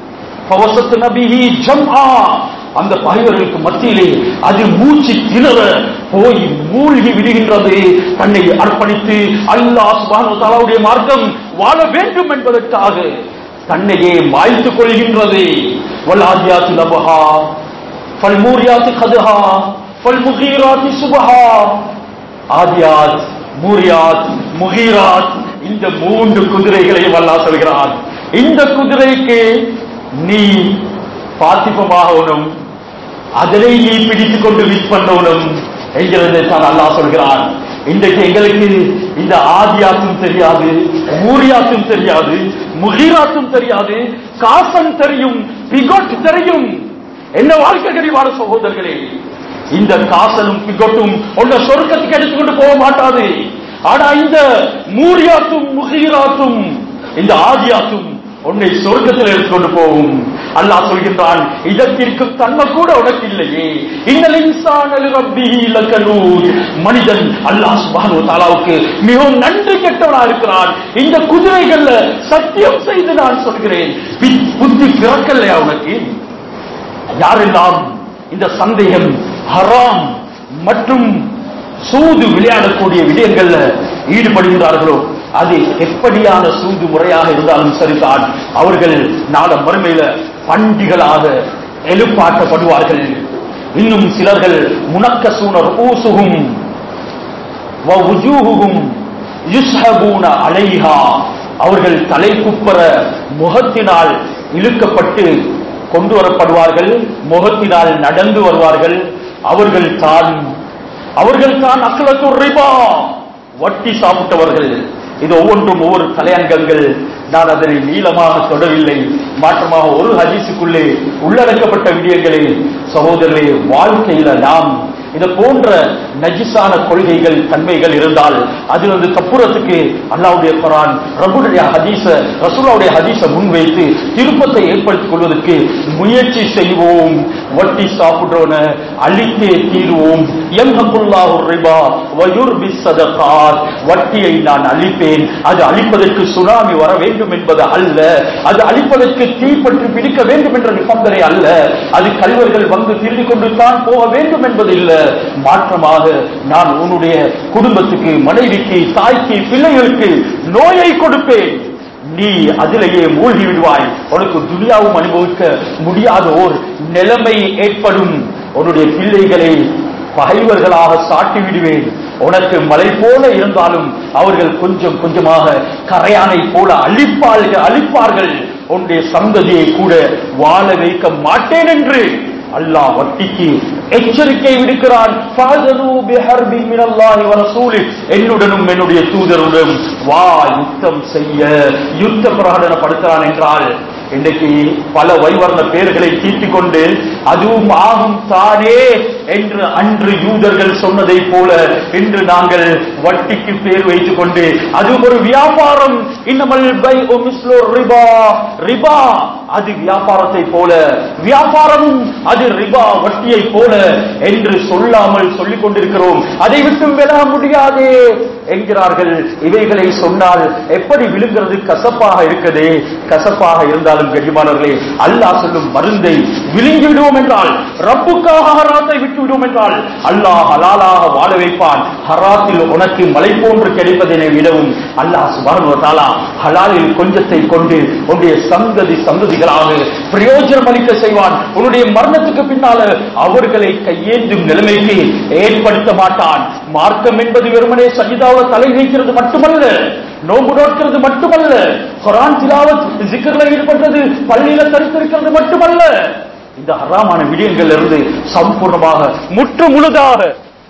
S1: பவசத்து நபிஹி ஜம்ஆ அந்த பகைவர்களுக்கு மத்தியிலே அது மூச்சு திணற போய் மூழ்கி விடுகின்றது தன்னை அர்ப்பணித்து அல்லாஹ் சுபானு தாலாவுடைய மார்க்கம் வாழ வேண்டும் என்பதற்காக தன்னையே மாய்த்துக் கொள்கின்றது வல்லாதியாத்து லபஹா ஃபல்மூரியாத்து கதுஹா ஃபல்முகீராத்தி சுபஹா ஆதியாத் மூரியாத் முகீராத் இந்த மூன்று குதிரைகளையும் அல்லாஹ் சொல்கிறான் இந்த குதிரைக்கு நீ பாத்திபமாகணும் அதனை நீ பிடித்துக் கொண்டு விட் பண்ணணும் என்கிறதை தான் அல்லாஹ் சொல்கிறான் இன்றைக்கு எங்களுக்கு இந்த ஆதியாத்தும் தெரியாது மூரியாத்தும் தெரியாது முகீராத்தும் தெரியாது காசன் தெரியும் பிகோட் தெரியும் என்ன வாழ்க்கை கரிவான சகோதரர்களே இந்த காசலும் பிகொட்டும் உன்னை சொர்க்கத்துக்கு எடுத்துக்கொண்டு போக மாட்டாது ஆனா இந்த மூரியாத்தும் முகீராத்தும் இந்த ஆதியாத்தும் உன்னை சொர்க்கத்தில் எடுத்துக்கொண்டு போகும் அல்லாஹ் சொல்கின்றான் இதற்கிருக்கும் தன்மை கூட உனக்கு இல்லையே இன்னல் இன்சான் ரப்பிஹி லகனூத் மனிதன் அல்லாஹ் சுப்ஹானஹு வ தஆலாவுக்கு மிகவும் நன்றி கெட்டவனா இருக்கிறான் இந்த குதிரைகள்ல சத்தியம் செய்து நான் சொல்கிறேன் பி- புத்தி பிறக்கலையா உனக்கு யாரெல்லாம் இந்த சந்தேகம் ஹராம் மற்றும் சூது விளையாடக்கூடிய விடயங்கள்ல ஈடுபடுகின்றார்களோ அது எப்படியான சூது முறையாக இருந்தாலும் சரிதான் அவர்கள் நாள மறுமையில பண்டிகளாக எழுப்பாட்டப்படுவார்கள் இன்னும் சிலர்கள் முனக்க சூனர் ஊசுகும் வவுஜூஹுகும் யுஸ்ஹபூன அலைஹா அவர்கள் தலை குப்பர முகத்தினால் இழுக்கப்பட்டு கொண்டு வரப்படுவார்கள் முகத்தினால் நடந்து வருவார்கள் அவர்கள் தான் அவர்கள் தான் அக்கலத்து ரிபா வட்டி சாப்பிட்டவர்கள் இது ஒவ்வொன்றும் ஒவ்வொரு தலையங்கங்கள் நான் அதனை நீளமாக தொடவில்லை மாற்றமாக ஒரு ஹதீஸுக்குள்ளே உள்ளடக்கப்பட்ட விடயங்களே சகோதரரே வாழ்க்கையில நாம் இது போன்ற நஜிஸான கொள்கைகள் தன்மைகள் இருந்தால் அதிலிருந்து தப்புறத்துக்கு அல்லாவுடைய குரான் ரபுடைய ஹதீஸ ரசூலாவுடைய ஹதீஸ முன்வைத்து திருப்பத்தை ஏற்படுத்திக் கொள்வதற்கு முயற்சி செய்வோம் வட்டி சாப்பிடுறவன அழித்தே தீருவோம் எம்ஹகுல்லாஹு ரிபா வயுர்பி சதகாத் வட்டியை நான் அழிப்பேன் அது அழிப்பதற்கு சுனாமி வர வேண்டும் என்பது அல்ல அது அழிப்பதற்கு தீப்பற்றி பிடிக்க வேண்டும் என்ற நிபந்தனை அல்ல அது கல்வர்கள் வந்து திருடி கொண்டு தான் போக வேண்டும் என்பது இல்ல மாற்றமாக நான் உன்னுடைய குடும்பத்துக்கு மனைவிக்கு தாய்க்கு பிள்ளைகளுக்கு நோயை கொடுப்பேன் நீ அதிலேயே மூழ்கி விடுவாய் உனக்கு துனியாவும் அனுபவிக்க முடியாத ஓர் நிலைமை ஏற்படும் உன்னுடைய பிள்ளைகளை பகைவர்களாக சாட்டி விடுவேன் உனக்கு மலை போல இருந்தாலும் அவர்கள் கொஞ்சம் கொஞ்சமாக கரையானை போல அழிப்பார்கள் அழிப்பார்கள் உன்னுடைய சந்ததியை கூட வாழ வைக்க மாட்டேன் என்று அல்லாஹ் வட்டிக்கு எச்சரிக்கை விடுக்கிறான் "ஃபஅதனு பிஹர்பின் மினல்லாஹி வ ரசூலி." என்னுடனும் என்னுடைய தூதருடனும் வா யுத்தம் செய்ய யுத்த பிரகடனப்படுத்துறான் என்றால் இன்றைக்கு பல வைவர்ண பெயர்களை தீட்டிக் கொண்டு அதுவும் ஆகும் தானே என்று அன்று யூதர்கள் சொன்னதை போல இன்று நாங்கள் வட்டிக்கு பேர் வைத்துக் கொண்டு அதுவும் ஒரு வியாபாரம் இன்னமல் பை ரிபா ரிபா அது வியாபாரத்தை போல வியாபாரமும் அது ரிபா வட்டியை போல என்று சொல்லாமல் சொல்லிக் கொண்டிருக்கிறோம் அதை விட்டு விலக முடியாதே என்கிறார்கள் இவைகளை சொன்னால் எப்படி விழுங்கிறது கசப்பாக இருக்குது கசப்பாக இருந்தாலும் கண்ணியமானவர்களே அல்லாஹ் சொல்லும் மருந்தை விழுங்கி விடுவோம் என்றால் ரப்புக்காக ஹராத்தை விட்டு விடுவோம் என்றால் அல்லாஹ் ஹலாலாக வாழ வைப்பான் ஹராத்தில் உனக்கு மலை போன்று கிடைப்பதனை விடவும் அல்லாஹ் சுபானு தாலா ஹலாலில் கொஞ்சத்தை கொண்டு உன்னுடைய சந்ததி சந்ததிகளாக பிரயோஜனம் அளிக்க செய்வான் உன்னுடைய மரணத்துக்கு பின்னால அவர்களை கையேந்தும் நிலைமைக்கு ஏற்படுத்த மாட்டான் மார்க்கம் என்பது வெறுமனே சஜிதாவை தலை வைக்கிறது மட்டுமல்ல நோம்பு நோக்கிறது மட்டுமல்ல குரான் திலாவத் ஜிக்கர்ல ஈடுபட்டது பள்ளியில தரித்திருக்கிறது மட்டுமல்ல இந்த ஹராமான விடயங்கள் இருந்து சம்பூர்ணமாக முற்று முழுதாக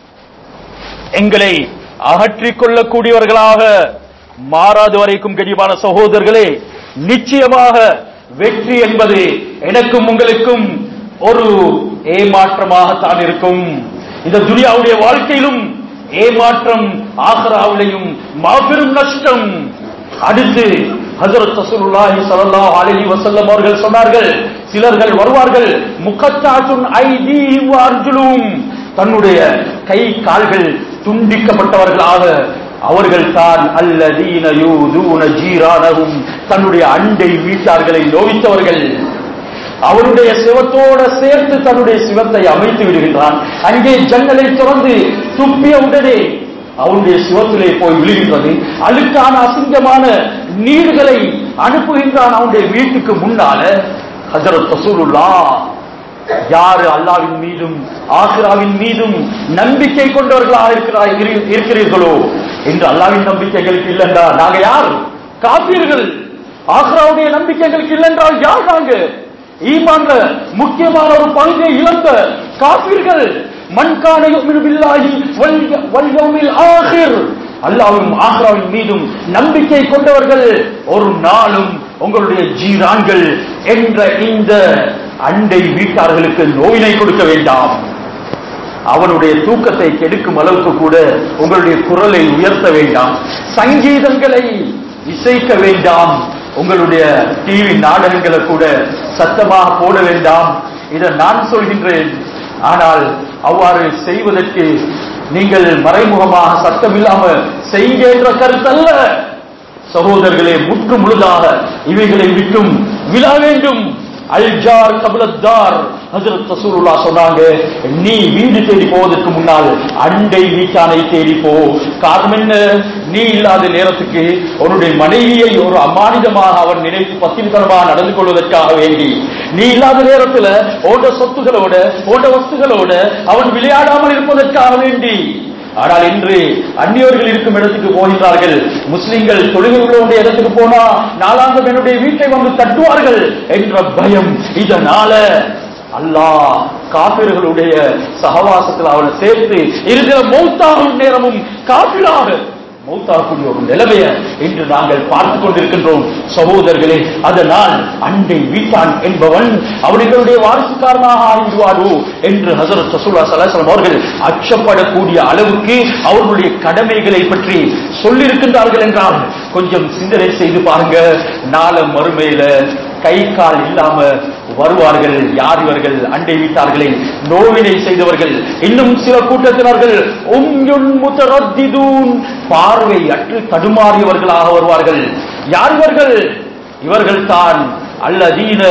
S1: எங்களை அகற்றிக் கொள்ளக்கூடியவர்களாக மாறாது வரைக்கும் கடிவான சகோதரர்களே நிச்சயமாக வெற்றி என்பது எனக்கும் உங்களுக்கும் ஒரு ஏமாற்றமாகத்தான் இருக்கும் இந்த துனியாவுடைய வாழ்க்கையிலும் ஏமாற்றம் ஆகராவிலையும் மாபெரும் நஷ்டம் அடுத்து ஹஜரத் ரசூலுல்லாஹி ஸல்லல்லாஹு அலைஹி வஸல்லம் அவர்கள் சொன்னார்கள் சிலர்கள் வருவார்கள் முகத்தாத்துன் ஐதீஹிம் வ அர்ஜுலும் தன்னுடைய கை கால்கள் துண்டிக்கப்பட்டவர்களாக அவர்கள் தான் அல்லதீன யூதூன ஜீரானஹும் தன்னுடைய அண்டை வீட்டார்களை நோவித்தவர்கள் அவருடைய சிவத்தோட சேர்த்து தன்னுடைய சிவத்தை அமைத்து விடுகின்றான் அங்கே ஜன்னலை திறந்து துப்பிய உடனே அவருடைய சிவத்திலே போய் விழுகின்றது அழுக்கான அசிங்கமான நீர்களை அனுப்புகின்றான் அவனுடைய வீட்டுக்கு முன்னால ஹஜரத் ரசூலுல்லா யாரு அல்லாவின் மீதும் ஆசிராவின் மீதும் நம்பிக்கை கொண்டவர்களாக இருக்கிறார் இரு- இருக்கிறீர்களோ என்று அல்லாவின் நம்பிக்கைகளுக்கு இல்லைன்றா நாங்க யார் காப்பீர்கள் ஆசிராவுடைய நம்பிக்கைகளுக்கு இல்லைன்றால் யார் நாங்க ஈமான்ல முக்கியமான ஒரு பங்கை இழந்த காப்பீர்கள் மண்கான யுமினு பில்லாஹி வல் வல் யௌமில் ஆகிர் அல்லாஹ்வும் ஆஹ்ராவின் மீதும் நம்பிக்கை கொண்டவர்கள் ஒரு நாளும் உங்களுடைய ஜீரான்கள் என்ற இந்த அண்டை வீட்டார்களுக்கு நோயினை கொடுக்க வேண்டாம் அவனுடைய தூக்கத்தை கெடுக்கும் அளவுக்கு கூட உங்களுடைய குரலை உயர்த்த வேண்டாம் சங்கீதங்களை இசைக்க வேண்டாம் உங்களுடைய டிவி நாடகங்களை கூட சத்தமாக போட வேண்டாம் இதை நான் சொல்கின்றேன் ஆனால் அவ்வாறு செய்வதற்கு நீங்கள் மறைமுகமாக சத்தம் இல்லாம செய்க என்ற கருத்தல்ல சகோதரர்களே முற்று முழுதாக இவைகளை விட்டும் விழ வேண்டும் அல்ஜார் கபலத்தார் ஹஜரத் ரசூலுல்லாஹ் சொன்னாங்க நீ வீடு தேடி போவதற்கு முன்னால் அண்டை வீட்டானை தேடி போ காரணம் என்ன நீ இல்லாத நேரத்துக்கு உன்னுடைய மனைவியை ஒரு அமானிதமாக அவன் நினைத்து பத்திரித்தனமாக நடந்து கொள்வதற்காக வேண்டி நீ இல்லாத நேரத்துல ஓட சொத்துகளோட ஓட வஸ்துகளோட அவன் விளையாடாமல் இருப்பதற்காக வேண்டி ஆனால் இன்று அந்நியர்கள் இருக்கும் இடத்துக்கு போகின்றார்கள் முஸ்லிம்கள் தொழுகை உள்ளவருடைய இடத்துக்கு போனா நாலாந்தம் என்னுடைய வீட்டை வந்து தட்டுவார்கள் என்ற பயம் இதனால அல்லாஹ் காபிர்களுடைய சகவாசத்தில் அவனை சேர்த்து இருக்கிற மௌத்தாகும் நேரமும் காபிராக மௌத்தாகக்கூடிய ஒரு நிலைமைய இன்று நாங்கள் பார்த்துக் கொண்டிருக்கின்றோம் சகோதரர்களே அதனால் அண்டை வீட்டான் என்பவன் அவர்களுடைய வாரிசுக்காரனாக ஆகிடுவாரோ என்று ஹசரத் ரசூல்லா சலாசலம் அவர்கள் அச்சப்படக்கூடிய அளவுக்கு அவர்களுடைய கடமைகளை பற்றி சொல்லியிருக்கின்றார்கள் என்றால் கொஞ்சம் சிந்தனை செய்து பாருங்க நாள மறுமையில கை கால் இல்லாம வருவார்கள் யார் இவர்கள் அண்டை வீட்டார்களை நோவினை செய்தவர்கள் இன்னும் சில கூட்டத்தினர்கள் உம்யுன் முத்தரத்திதூன் பார்வை அற்று தடுமாறியவர்களாக வருவார்கள் யார் இவர்கள் இவர்கள் தான் அல்லதீன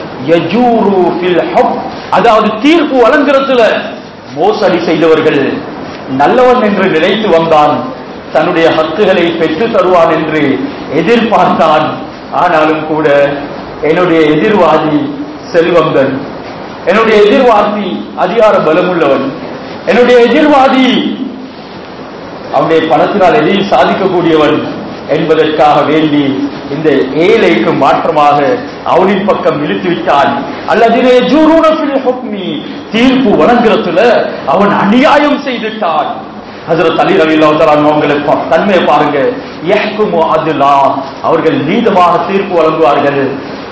S1: யஜூரு ஃபில் ஹப் அதாவது தீர்ப்பு வழங்குறதுல மோசடி செய்தவர்கள் நல்லவன் என்று நினைத்து வந்தான் தன்னுடைய ஹக்குகளை பெற்று தருவான் என்று எதிர்பார்த்தான் ஆனாலும் கூட என்னுடைய எதிர்வாதி செல்வந்தன் என்னுடைய எதிர்வாதி அதிகார பலமுள்ளவன் என்னுடைய எதிர்வாதி அவனுடைய பணத்தினால் எதையும் சாதிக்கக்கூடியவன் என்பதற்காக வேண்டி இந்த ஏழைக்கு மாற்றமாக அவனின் பக்கம் இழுத்து விட்டான் அல்லதிலே தீர்ப்பு வழங்குறதுல அவன் அநியாயம் செய்துட்டான் ஹசரத் அலி ரவி அவங்களுக்கு தன்மையை பாருங்க யஹ்குமு அதுலா அவர்கள் நீதமாக தீர்ப்பு வழங்குவார்கள்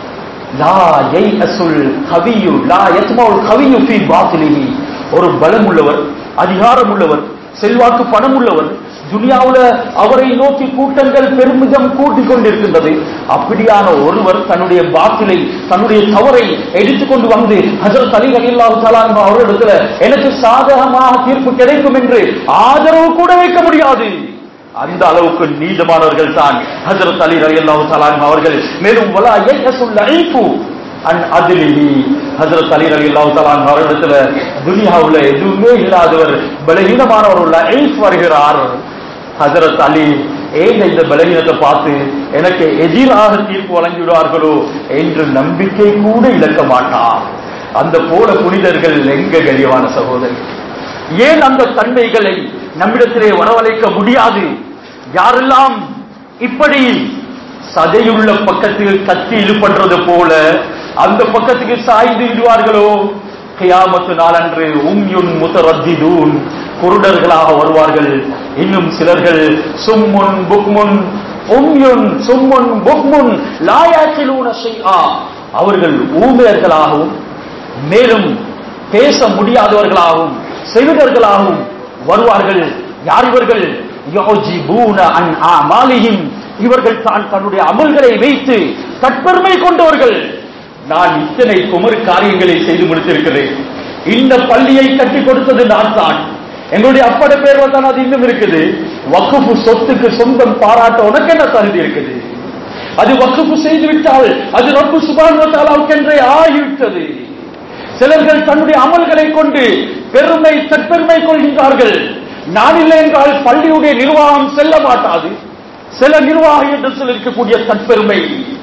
S1: லா யை அசுல் கவியு லா யத்மவுல் கவியு ஃபீ பாத்திலிஹி ஒரு பலம் உள்ளவர் அதிகாரம் உள்ளவர் செல்வாக்கு பணம் உள்ளவர் துனியாவுல அவரை நோக்கி கூட்டங்கள் பெருமிதம் கூட்டிக் கொண்டிருக்கின்றது அப்படியான ஒருவர் தன்னுடைய பாத்திலை தன்னுடைய தவறை எடுத்துக்கொண்டு வந்து ஹசரத் அலி ரலியல்லாஹு தஆலா அவர்களிடத்துல எனக்கு சாதகமாக தீர்ப்பு கிடைக்கும் என்று ஆதரவு கூட வைக்க முடியாது அந்த அளவுக்கு நீதமானவர்கள் தான் ஹசரத் அலி ரலியல்லாஹு தஆலா அவர்கள் மேலும் வலா யஹசுல் ஐஃபு அன் அதிலிஹி ஹசரத் அலி ரலியல்லாஹு தஆலா அவர்களிடத்துல துனியாவுல எதுவுமே இல்லாதவர் பலகீனமானவர் உள்ள ஐஃப் வருகிறார் ஹசரத் அலி ஏன் இந்த பலகீனத்தை பார்த்து எனக்கு எதிராக தீர்ப்பு வழங்கி விடுவார்களோ என்று நம்பிக்கை கூட இழக்க மாட்டார் அந்த போல புனிதர்கள் எங்க கழிவான சகோதரி ஏன் அந்த தன்மைகளை நம்மிடத்திலே வரவழைக்க முடியாது யாரெல்லாம் இப்படி சதையுள்ள பக்கத்தில் கத்தி இழுபடுறது போல அந்த பக்கத்துக்கு சாய்ந்து விடுவார்களோ கியாமத்து நாளன்று உம்யுன் முத்தரத்திதூன் குருடர்களாக வருவார்கள் இன்னும் சிலர்கள் சும்முன் புக்முன் உம்யுன் சும்முன் புக்முன் லாயாக்கிலூன ஷைஆ அவர்கள் ஊமையர்களாகவும் மேலும் பேச முடியாதவர்களாகவும் செவிடர்களாகவும் வருவார்கள் யார் இவர்கள் யோஜிபூன அன் ஆமாலிஹிம் இவர்கள் தான் தன்னுடைய அமல்களை வைத்து தற்பெருமை கொண்டவர்கள் நான் இத்தனை குமர் காரியங்களை செய்து முடித்திருக்கிறேன் இந்த பள்ளியை கட்டி கொடுத்தது நான் தான் எங்களுடைய அப்பட பேர்ல தான் அது இன்னும் இருக்குது வக்குஃபு சொத்துக்கு சொந்தம் பாராட்ட உனக்கு என்ன தகுதி இருக்குது அது வக்குஃபு செய்து விட்டால் அது ரப்பு சுபானுவத்தாலாவுக்கென்றே ஆகிவிட்டது சிலர்கள் தன்னுடைய அமல்களை கொண்டு பெருமை தற்பெருமை கொள்கின்றார்கள் நான் இல்லை என்றால் பள்ளியுடைய நிர்வாகம் செல்ல மாட்டாது சில நிர்வாகம் என்று சில இருக்கக்கூடிய தற்பெருமை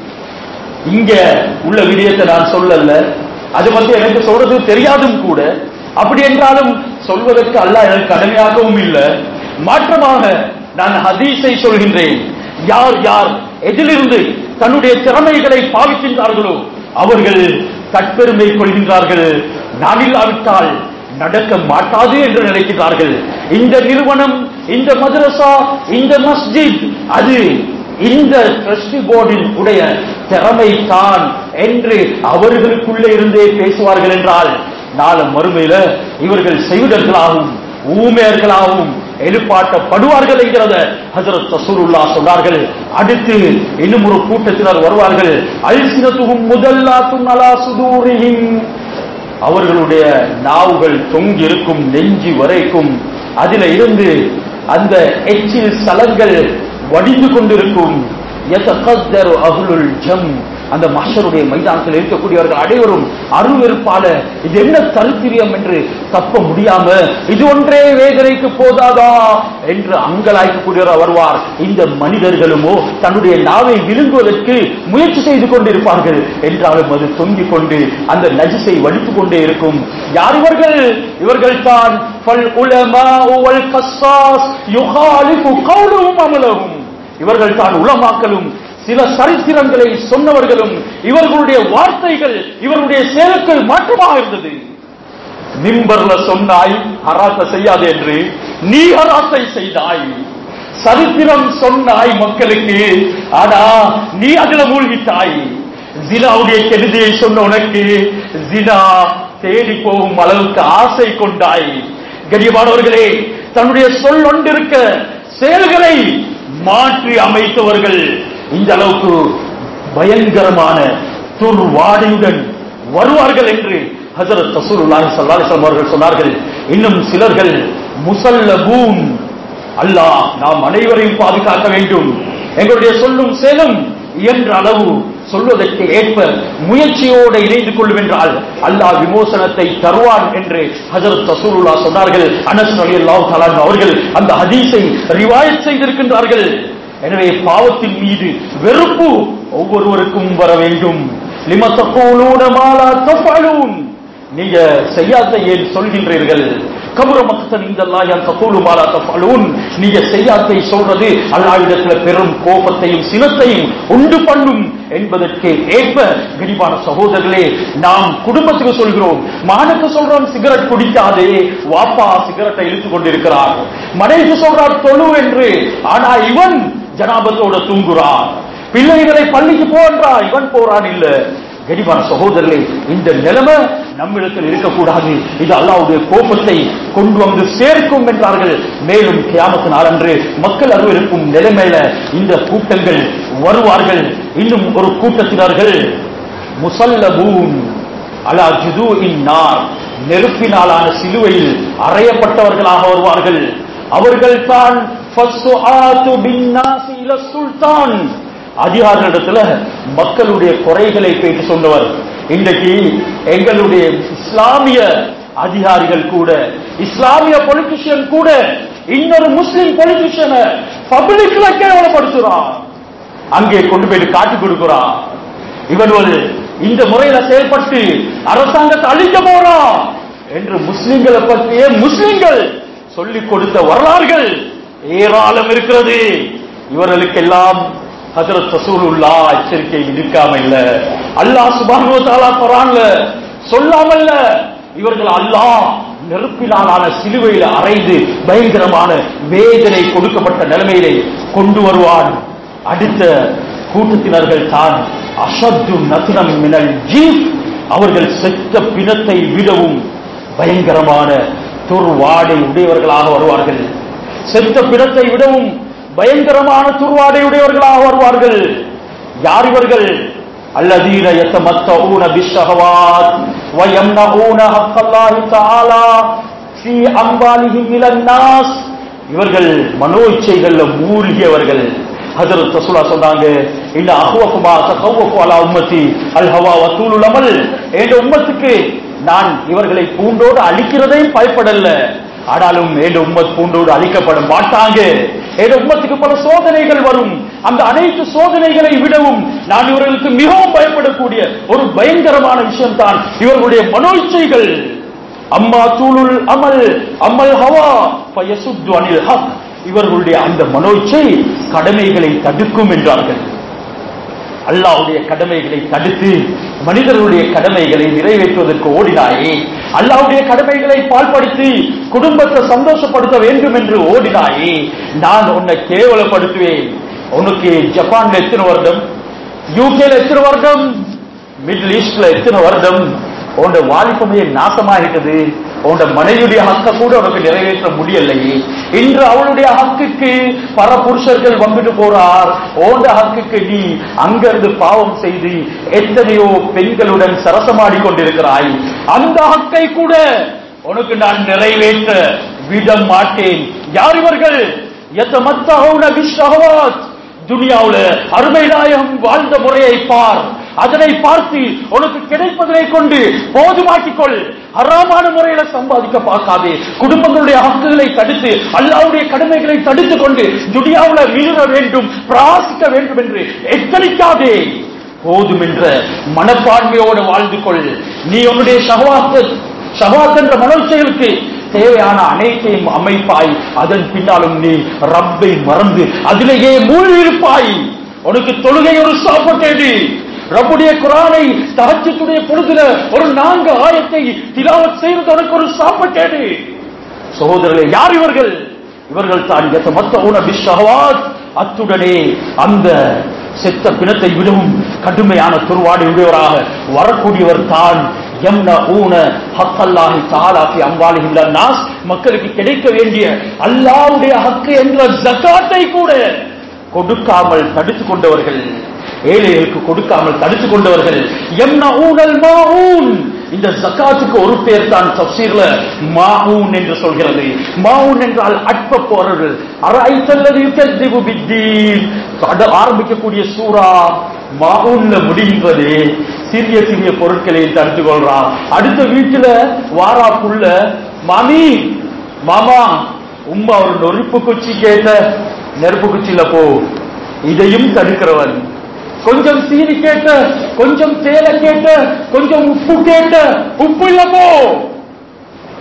S1: இங்க உள்ள விடயத்தை நான் சொல்லல அது வந்து எனக்கு சொல்றது தெரியாதும் கூட அப்படி என்றாலும் சொல்வதற்கு அல்லாஹ் எனக்கு கடமையாகவும் இல்லை மாற்றமாக நான் ஹதீஸை சொல்கின்றேன் யார் யார் எதிலிருந்து தன்னுடைய திறமைகளை பாவிக்கின்றார்களோ அவர்கள் தற்பெருமை கொள்கின்றார்கள் நான் இல்லாவிட்டால் நடக்க மாட்டாது என்று நினைக்கிறார்கள் இந்த நிறுவனம் இந்த மதரசா இந்த மஸ்ஜித் அது இந்த ட்ரஸ்டி போர்டின் உடைய திறமை தான் என்று அவர்களுக்குள்ளே இருந்தே பேசுவார்கள் என்றால் நாளை மறுமையில இவர்கள் செய்வதற்களாகவும் ஊமையர்களாகவும் எழுப்பாட்டப்படுவார்கள் என்கிறத ஹசரத் ரசூலுல்லா சொன்னார்கள் அடுத்து இன்னும் ஒரு கூட்டத்தினர் வருவார்கள் அல்சினத்துகும் முதல்லாத்தும் அலா சுதூரிஹிம் அவர்களுடைய நாவுகள் தொங்கி இருக்கும் நெஞ்சி வரைக்கும் அதில இருந்து அந்த எச்சில் சலங்கள் வடிந்து கொண்டிருக்கும் யதகத்தரு அஹ்லுல் ஜம் அந்த மஷருடைய மைதானத்தில் இருக்கக்கூடியவர்கள் அனைவரும் அருவெருப்பால இது என்ன தருத்திரியம் என்று தப்ப முடியாம இது ஒன்றே வேதனைக்கு போதாதா என்று அங்கலாய்க்கக்கூடியவர் வருவார் இந்த மனிதர்களுமோ தன்னுடைய நாவை விழுங்குவதற்கு முயற்சி செய்து கொண்டிருப்பார்கள் என்றாலும் அது தொங்கிக் கொண்டு அந்த நஜிசை வடித்துக் கொண்டே இருக்கும் யார் இவர்கள் இவர்கள் தான் இவர்கள் தான் உளமாக்கலும் சில சரித்திரங்களை சொன்னவர்களும் இவர்களுடைய வார்த்தைகள் இவர்களுடைய செயலுக்கள் மாற்றமாக இருந்தது மிம்பர்ல சொன்னாய் ஹராத்த செய்யாது என்று நீ ஹராத்தை செய்தாய் சரித்திரம் சொன்னாய் மக்களுக்கு ஆனா நீ அதுல மூழ்கிட்டாய் ஜினாவுடைய கெடுதியை சொன்ன உனக்கு ஜினா தேடி போகும் அளவுக்கு ஆசை கொண்டாய் கரியமானவர்களே தன்னுடைய சொல் ஒன்றிருக்க செயல்களை மாற்றி அமைத்தவர்கள் இந்த அளவுக்கு பயங்கரமான துர்வாடியுடன் வருவார்கள் என்று ஹசரத் ரசூலுல்லாஹி ஸல்லல்லாஹு அலைஹி வஸல்லம் அவர்கள் சொன்னார்கள் இன்னும் சிலர்கள் முசல்லபூன் அல்லாஹ் நாம் அனைவரையும் பாதுகாக்க வேண்டும் எங்களுடைய சொல்லும் செயலும் இயன்ற அளவு சொல்வதற்கு ஏற்ப முயற்சியோடு இணைந்து கொள்ளும் என்றால் அல்லாஹ் விமோசனத்தை தருவான் என்று ஹஜரத் ரசூலுல்லா சொன்னார்கள் அனஸ் ரலியல்லாஹு தஆலா அவர்கள் அந்த ஹதீஸை ரிவாயத் செய்திருக்கின்றார்கள் எனவே பாவத்தின் மீது வெறுப்பு ஒவ்வொருவருக்கும் வர வேண்டும் லிம தக்கூலூன மாலா தஃபலூன் நீங்க செய்யாத ஏன் சொல்கின்றீர்கள் கபுர மக்கத்தன் இந்த அல்லாஹ் தகூலு மாலா தஃபலூன் நீங்க செய்யாத்தை சொல்றது அல்லாஹ்விடத்துல பெரும் கோபத்தையும் சினத்தையும் உண்டு பண்ணும் என்பதற்கு ஏற்ப கனிவான சகோதரர்களே நாம் குடும்பத்துக்கு சொல்கிறோம் மகனுக்கு சொல்றோம் சிகரெட் குடிக்காதே வாப்பா சிகரெட்டை இழுத்து கொண்டிருக்கிறார் மனைவிக்கு சொல்றார் தொழு என்று ஆனா இவன் ஜனாபத்தோட தூங்குறான் பிள்ளைகளை பள்ளிக்கு போன்றா இவன் போறான் இல்ல கனிவான சகோதரர்களே இந்த நிலைமை நம்மிடத்தில் இருக்கக்கூடாது இது அல்லாவுடைய கோபத்தை கொண்டு வந்து சேர்க்கும் என்றார்கள் மேலும் கியாமத்து நாளன்று மக்கள் அருவருக்கும் நிலைமையில இந்த கூட்டங்கள் வருவார்கள் இன்னும் ஒரு கூட்டத்தினர்கள் முசல்லபூன் அலா ஜுது இன்னார் நெருப்பினாலான சிலுவையில் அறையப்பட்டவர்களாக வருவார்கள் அவர்கள் தான் சுல்தான் அதிகாரிகளிடத்துல மக்களுடைய குறைகளை கேட்டு சொன்னவர் இன்றைக்கு எங்களுடைய இஸ்லாமிய அதிகாரிகள் கூட இஸ்லாமிய பொலிட்டிஷியன் கூட இன்னொரு முஸ்லிம் பொலிட்டிஷியனை பப்ளிக்ல கேவலப்படுத்துறான் அங்கே கொண்டு போயிட்டு காட்டி கொடுக்கிறான் இவன் ஒரு இந்த முறையில செயல்பட்டு அரசாங்கத்தை அழிக்க போறான் என்று முஸ்லிம்களை பற்றியே முஸ்லிம்கள் சொல்லிக் கொடுத்த வரலாறுகள் ஏராளம் இருக்கிறது இவர்களுக்கெல்லாம் ஹஜரத் ரசூலுல்லா எச்சரிக்கை விடுக்காம இல்ல அல்லாஹ் சுபானு தாலா குரான்ல சொல்லாமல்ல இவர்கள் அல்லாஹ் நெருப்பிலான சிலுவையில் அறைந்து பயங்கரமான வேதனை கொடுக்கப்பட்ட நிலைமையிலே கொண்டு வருவான் அடுத்த கூட்டத்தினர்கள் தான் அசத்து நத்தினம் மினல் ஜீப் அவர்கள் செத்த பிணத்தை விடவும் பயங்கரமான துர்வாடை உடையவர்களாக வருவார்கள் செத்த பிணத்தை விடவும் பயங்கரமான துர்வாடை உடையவர்களாக வருவார்கள் யார் இவர்கள் الذين يتمتعون بالشهوات ويمنعون حق الله تعالى في أموالهم إلى الناس இவர்கள் மனோ இச்சைகள்ல மூழ்கியவர்கள் ஹஜரத் ரசூலா சொன்னாங்க இந்த அஹ்வகுமா தகவ்வகு அலா உம்மத்தி அல் ஹவா வத்தூலுல் அமல் என்ற உம்மத்துக்கு நான் இவர்களை பூண்டோடு அழிக்கிறதையும் பயப்படல ஆனாலும் என் உம்மத் பூண்டோடு அழிக்கப்பட மாட்டாங்க என் உம்மத்துக்கு பல சோதனைகள் வரும் அந்த அனைத்து சோதனைகளை விடவும் நான் இவர்களுக்கு மிகவும் பயப்படக்கூடிய ஒரு பயங்கரமான விஷயம் தான் இவர்களுடைய மனோச்சைகள் அம்மா தூளுல் அமல் அமல் ஹவா பயசுத்து அனில் ஹக் இவர்களுடைய அந்த மனோச்சை கடமைகளை தடுக்கும் என்றார்கள் அல்லாவுடைய கடமைகளை தடுத்து மனிதர்களுடைய கடமைகளை நிறைவேற்றுவதற்கு ஓடினாயே அல்லாவுடைய கடமைகளை பால்படுத்தி குடும்பத்தை சந்தோஷப்படுத்த வேண்டும் என்று ஓடினாயே நான் உன்னை கேவலப்படுத்துவேன் உனக்கு ஜப்பான்ல எத்தனை வருடம் யூகேல எத்தனை வருடம் மிடில் ஈஸ்ட்ல எத்தனை வருடம் உன்னோட வாலிபமே நாசமாகிட்டது உன்னோட மனைவியுடைய ஹக்க கூட உனக்கு நிறைவேற்ற முடியலையே இன்று அவளுடைய ஹக்குக்கு பல புருஷர்கள் வந்துட்டு போறார் ஓண்ட ஹக்குக்கு நீ அங்கிருந்து பாவம் செய்து எத்தனையோ பெண்களுடன் சரசமாடி கொண்டிருக்கிறாய் அந்த ஹக்கை கூட உனக்கு நான் நிறைவேற்ற விட மாட்டேன் யார் இவர்கள் எத்தமத்தகவுன விஷகவாத் துனியாவுல அருமை நாயகம் வாழ்ந்த முறையை பார் அதனை பார்த்து உனக்கு கிடைப்பதை கொண்டு போதுமாக்கிக் கொள் ஹராமான முறையில சம்பாதிக்க பார்க்காதே குடும்பங்களுடைய ஹக்குகளை தடுத்து அல்லாவுடைய கடமைகளை தடுத்துக் கொண்டு துனியாவுல மீற வேண்டும் பிராசிக்க வேண்டும் என்று எத்தனிக்காதே போதும் என்ற மனப்பான்மையோடு வாழ்ந்து கொள் நீ உன்னுடைய சகவாத்த சகவாத் என்ற மனோச்சைகளுக்கு தேவையான அனைத்தையும் அமைப்பாய் அதன் பின்னாலும் நீ ரப்பை மறந்து அதிலேயே மூழ்கியிருப்பாய் உனக்கு தொழுகை ஒரு சாப்பிட்டேடி ரப்புடைய குரானை தகச்சத்துடைய பொழுதுல ஒரு நான்கு ஆயத்தை திலாவத் செய்வது உனக்கு ஒரு சாப்பிட்டேடு சகோதரர்களே யார் இவர்கள் இவர்கள் தான் மத்த ஊன பிஷவாத் அத்துடனே அந்த செத்த பிணத்தை விடவும் கடுமையான துர்வாடி உடையவராக வரக்கூடியவர் தான் எம்ன ஊன ஹக்கல்லாஹி தாலாஃபி அம்பாலிகின்ற நாஸ் மக்களுக்கு கிடைக்க வேண்டிய அல்லாவுடைய ஹக்கு என்ற ஜக்காத்தை கூட கொடுக்காமல் தடுத்துக் கொண்டவர்கள் ஏழைகளுக்கு கொடுக்காமல் தடுத்துக் கொண்டவர்கள் எம்ன ஊனல் மாஊன் இந்த ஜக்காத்துக்கு ஒரு பேர் தான் தப்சீர்ல மாவுன் என்று சொல்கிறது மாவுன் என்றால் அற்ப பொருள் அரைத்தல்லது யுகத்திபு பித்தீன் ஆரம்பிக்கக்கூடிய சூறா மாவுன்ல முடிகின்றது சிறிய சிறிய பொருட்களை தடுத்து கொள்றான் அடுத்த வீட்டுல வாராப்புள்ள மாமி மாமா உம்மா ஒரு நொறுப்பு குச்சி கேட்ட நெருப்பு குச்சியில போ இதையும் தடுக்கிறவன் கொஞ்சம் சீனி கேட்ட கொஞ்சம் தேலை கேட்ட கொஞ்சம் உப்பு கேட்ட உப்பு இல்ல போ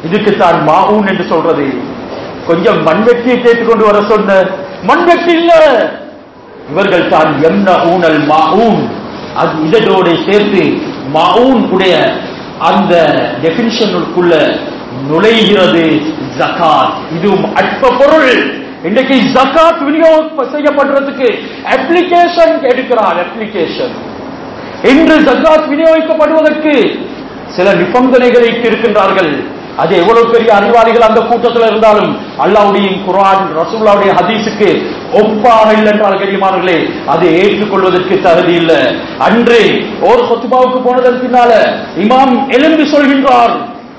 S1: இதுக்குத்தான் மாவுன் என்று சொல்றது கொஞ்சம் மண்வெட்டியை கேட்டுக்கொண்டு வர சொன்ன மண்வெட்டி இல்ல இவர்கள் தான் என்ன ஊனல் மாவுன் அது இதோட சேர்த்து மாவுன் உடைய அந்த டெபினிஷனுக்குள்ள நுழைகிறது ஜகாத் இதுவும் அற்ப பொருள் இன்றைக்கு ஜகாத் விநியோகம் செய்யப்படுறதுக்கு அப்ளிகேஷன் எடுக்கிறார் அப்ளிகேஷன் இன்று ஜகாத் விநியோகிக்கப்படுவதற்கு சில நிபந்தனைகளை இருக்கின்றார்கள் அது எவ்வளவு பெரிய அறிவாளிகள் அந்த கூட்டத்தில் இருந்தாலும் அல்லாவுடைய குரான் ரசூல்லாவுடைய ஹதீஸுக்கு ஒப்பாக இல்லை என்றால் கரியமானர்களே அதை ஏற்றுக்கொள்வதற்கு தகுதி இல்லை அன்று ஓர் சொத்துபாவுக்கு போனதன் பின்னால இமாம் எழுந்து சொல்கின்றார்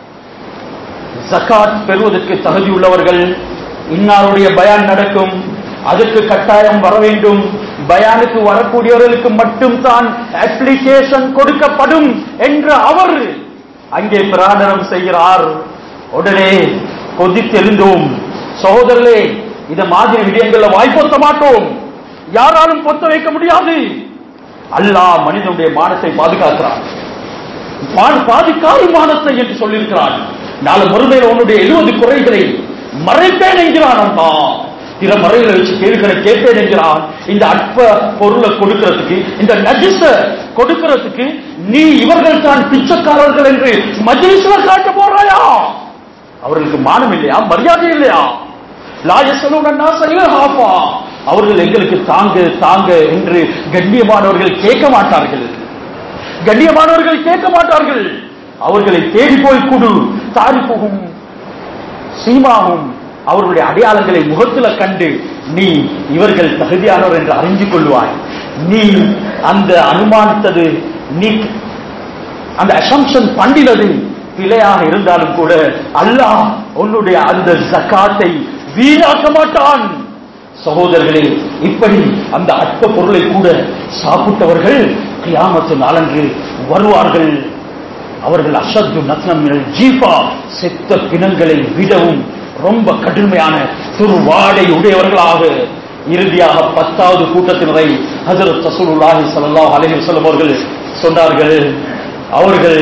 S1: ஜகாத் பெறுவதற்கு தகுதி உள்ளவர்கள் இன்னாருடைய பயான் நடக்கும் அதற்கு கட்டாயம் வர வேண்டும் பயானுக்கு வரக்கூடியவர்களுக்கு மட்டும் தான் அப்ளிகேஷன் கொடுக்கப்படும் என்று அவர் அங்கே பிராணனம் செய்கிறார் உடனே கொதித்தெழுந்தோம் சகோதரர்களே இந்த மாதிரி விடயங்கள்ல வாய்ப்பொத்த மாட்டோம் யாராலும் பொத்த வைக்க முடியாது அல்லாஹ் மனிதனுடைய மானத்தை பாதுகாக்கிறான் பா- பாதிக்காத மானத்தை என்று சொல்லியிருக்கிறான் நாளை மறுமையில் உன்னுடைய எழுபது குறைகளை மறைப்பேன் என்கிறான் அம்மா பிற மறைகளை வச்சு கேள்விகளை கேட்பேன் என்கிறான் இந்த அற்ப பொருளை கொடுக்கிறதுக்கு இந்த நஜிச கொடுக்கிறதுக்கு நீ இவர்கள் தான் பிச்சைக்காரர்கள் என்று மஜ்லிஸ்ல காட்ட போறாயா அவர்களுக்கு மானம் இல்லையா மரியாதை இல்லையா லாயசலுடனா ஹாஃபா அவர்கள் எங்களுக்கு தாங்க தாங்க என்று கண்ணியமானவர்கள் கேட்க மாட்டார்கள் கண்ணியமானவர்கள் கேட்க மாட்டார்கள் அவர்களை தேடி போய் குடு தாரிப்புகும் சீமாவும் அவர்களுடைய அடையாளங்களை முகத்துல கண்டு நீ இவர்கள் தகுதியானவர் என்று அறிஞ்சு கொள்வாய் நீ அந்த அனுமானித்தது நீ அந்த அசம்ஷன் பண்ணினது பிழையாக இருந்தாலும் கூட அல்லாஹ் உன்னுடைய அந்த ஜக்காத்தை வீணாக்க மாட்டான் சகோதரர்களே இப்படி அந்த அற்ப பொருளை கூட சாப்பிட்டவர்கள் கியாமத்து நாளன்று வருவார்கள் அவர்கள் அசத்து நத்னமில் ஜீபா செத்த பிணங்களை விடவும் ரொம்ப கடுமையான துருவாடை உடையவர்களாக இறுதியாக பத்தாவது கூட்டத்தினரை ஹஜரத் ரசூலுல்லாஹி ஸல்லல்லாஹு அலைஹி வஸல்லம் அவர்கள் சொன்னார்கள் அவர்கள்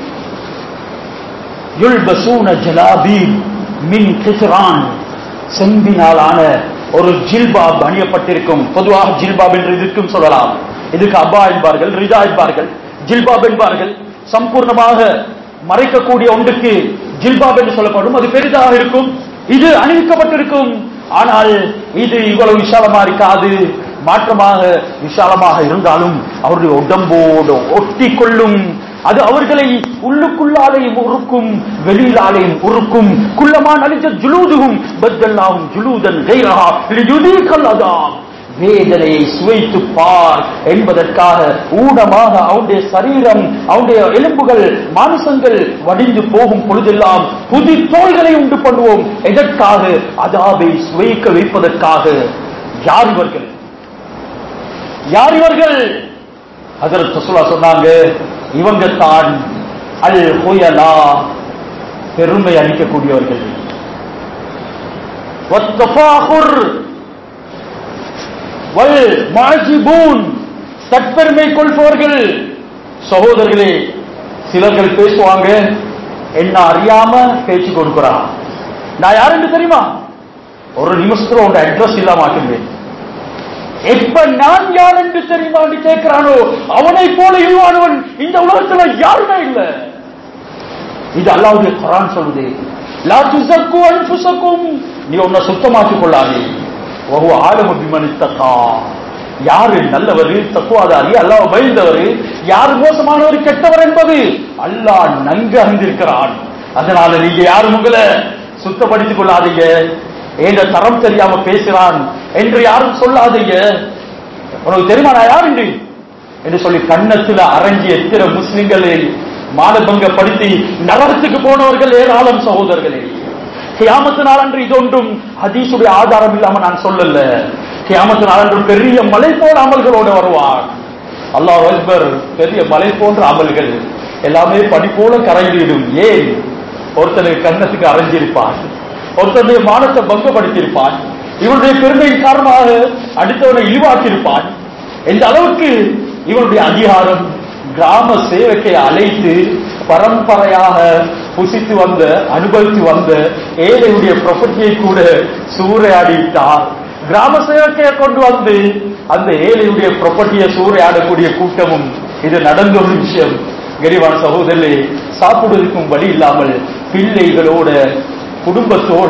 S1: யுல்பசூன ஜலாபீப் மின் கிஸ்ரான் செம்பினாலான ஒரு ஜில்பாப் அணியப்பட்டிருக்கும் பொதுவாக ஜில்பாப் என்று இதுக்கும் சொல்லலாம் இதுக்கு அப்பா என்பார்கள் ரிதா என்பார்கள் ஜில்பாப் என்பார்கள் சம்பூர்ணமாக மறைக்கக்கூடிய ஒன்றுக்கு ஜில்பாப் என்று சொல்லப்படும் அது பெரிதாக இருக்கும் இது அணிவிக்கப்பட்டிருக்கும் ஆனால் இது இவ்வளவு விசாலமா இருக்காது மாற்றமாக விசாலமாக இருந்தாலும் அவருடைய உடம்போடு ஒட்டி கொள்ளும் அது அவர்களை உள்ளுக்குள்ளாலையும் உருக்கும் வெளியிலாலையும் உருக்கும் குள்ளமா நலிஞ்ச ஜுலூதுகும் பத்தல்லாகும் ஜுலூதன் கைரஹா லியுதீகல் அதாம் வேதனையை சுவைத்து பார் என்பதற்காக ஊனமாக அவனுடைய சரீரம் அவனுடைய எலும்புகள் மாமிசங்கள் வடிந்து போகும் பொழுதெல்லாம் புது தோள்களை உண்டு பண்ணுவோம் எதற்காக அதாவை சுவைக்க வைப்பதற்காக யார் இவர்கள் யார் இவர்கள் ஹஜரத் ரசூலா சொன்னாங்க இவங்க தான் அல் ஹுயலா பெருமை அளிக்கக்கூடியவர்கள் வத்தஃபாகுர் வல் மாஜிபூன் தற்பெருமை கொள்பவர்கள் சகோதரர்களே சிலர்கள் பேசுவாங்க என்ன அறியாம பேச்சு கொடுக்கிறான் நான் யாருன்னு தெரியுமா ஒரு நிமிஷத்துல உங்க அட்ரஸ் இல்லாம ஆக்கிடுவேன் எப்ப நான் யார் என்று தெரியுமா என்று கேட்கிறானோ அவனை போல இழிவானவன் இந்த உலகத்துல யாருமே இல்லை இது அல்லாவுடைய குரான் சொல்லுது லா துசக்கு அன்புசக்கும் நீ உன்னை சுத்தமாக்கிக் கொள்ளாதே ஒவ்வொரு ஆளும் அபிமனித்தக்கா யாரு நல்லவர் தக்குவாதாரி அல்லாஹ் பயந்தவர் யார் மோசமானவர் கெட்டவர் என்பது அல்லாஹ் நன்கு அறிந்திருக்கிறான் அதனால நீங்க யாரும் உங்களை சுத்தப்படுத்திக் கொள்ளாதீங்க ஏங்க தரம் தெரியாம பேசுறான் என்று யாரும் சொல்லாதீங்க உனக்கு தெரியுமா நான் யார் என்று என்று சொல்லி கன்னத்துல அரங்கி எத்திர முஸ்லிம்களை மானபங்கப்படுத்தி நரகத்துக்கு போனவர்கள் ஏராளம் சகோதரர்களே கியாமத்து நாளன்று இது ஒன்றும் ஹதீஸுடைய ஆதாரம் இல்லாம நான் சொல்லல கியாமத்து நாளன்று பெரிய மலை போல அமல்களோடு வருவார் அல்லாஹ் அக்பர் பெரிய மலை போன்ற அமல்கள் எல்லாமே படி போல கரைந்திடும் ஏன் ஒருத்தனுக்கு கன்னத்துக்கு அரைஞ்சிருப்பான் ஒருத்தனுடைய மானத்தை பங்கப்படுத்தியிருப்பான் இவனுடைய பெருமையின் காரணமாக அடுத்தவனை இழிவாக்கியிருப்பான் எந்த அளவுக்கு இவனுடைய அதிகாரம் கிராம சேவக்கை அழைத்து பரம்பரையாக புசித்து வந்த அனுபவித்து வந்த ஏழையுடைய ப்ராப்பர்ட்டியை கூட சூறையாடிட்டார் கிராம சேவக்கையை கொண்டு வந்து அந்த ஏழையுடைய ப்ராப்பர்ட்டியை சூறையாடக்கூடிய கூட்டமும் இது நடந்த ஒரு விஷயம் கரிவான சகோதரே சாப்பிடுவதற்கும் வழி இல்லாமல் பிள்ளைகளோட குடும்பத்தோட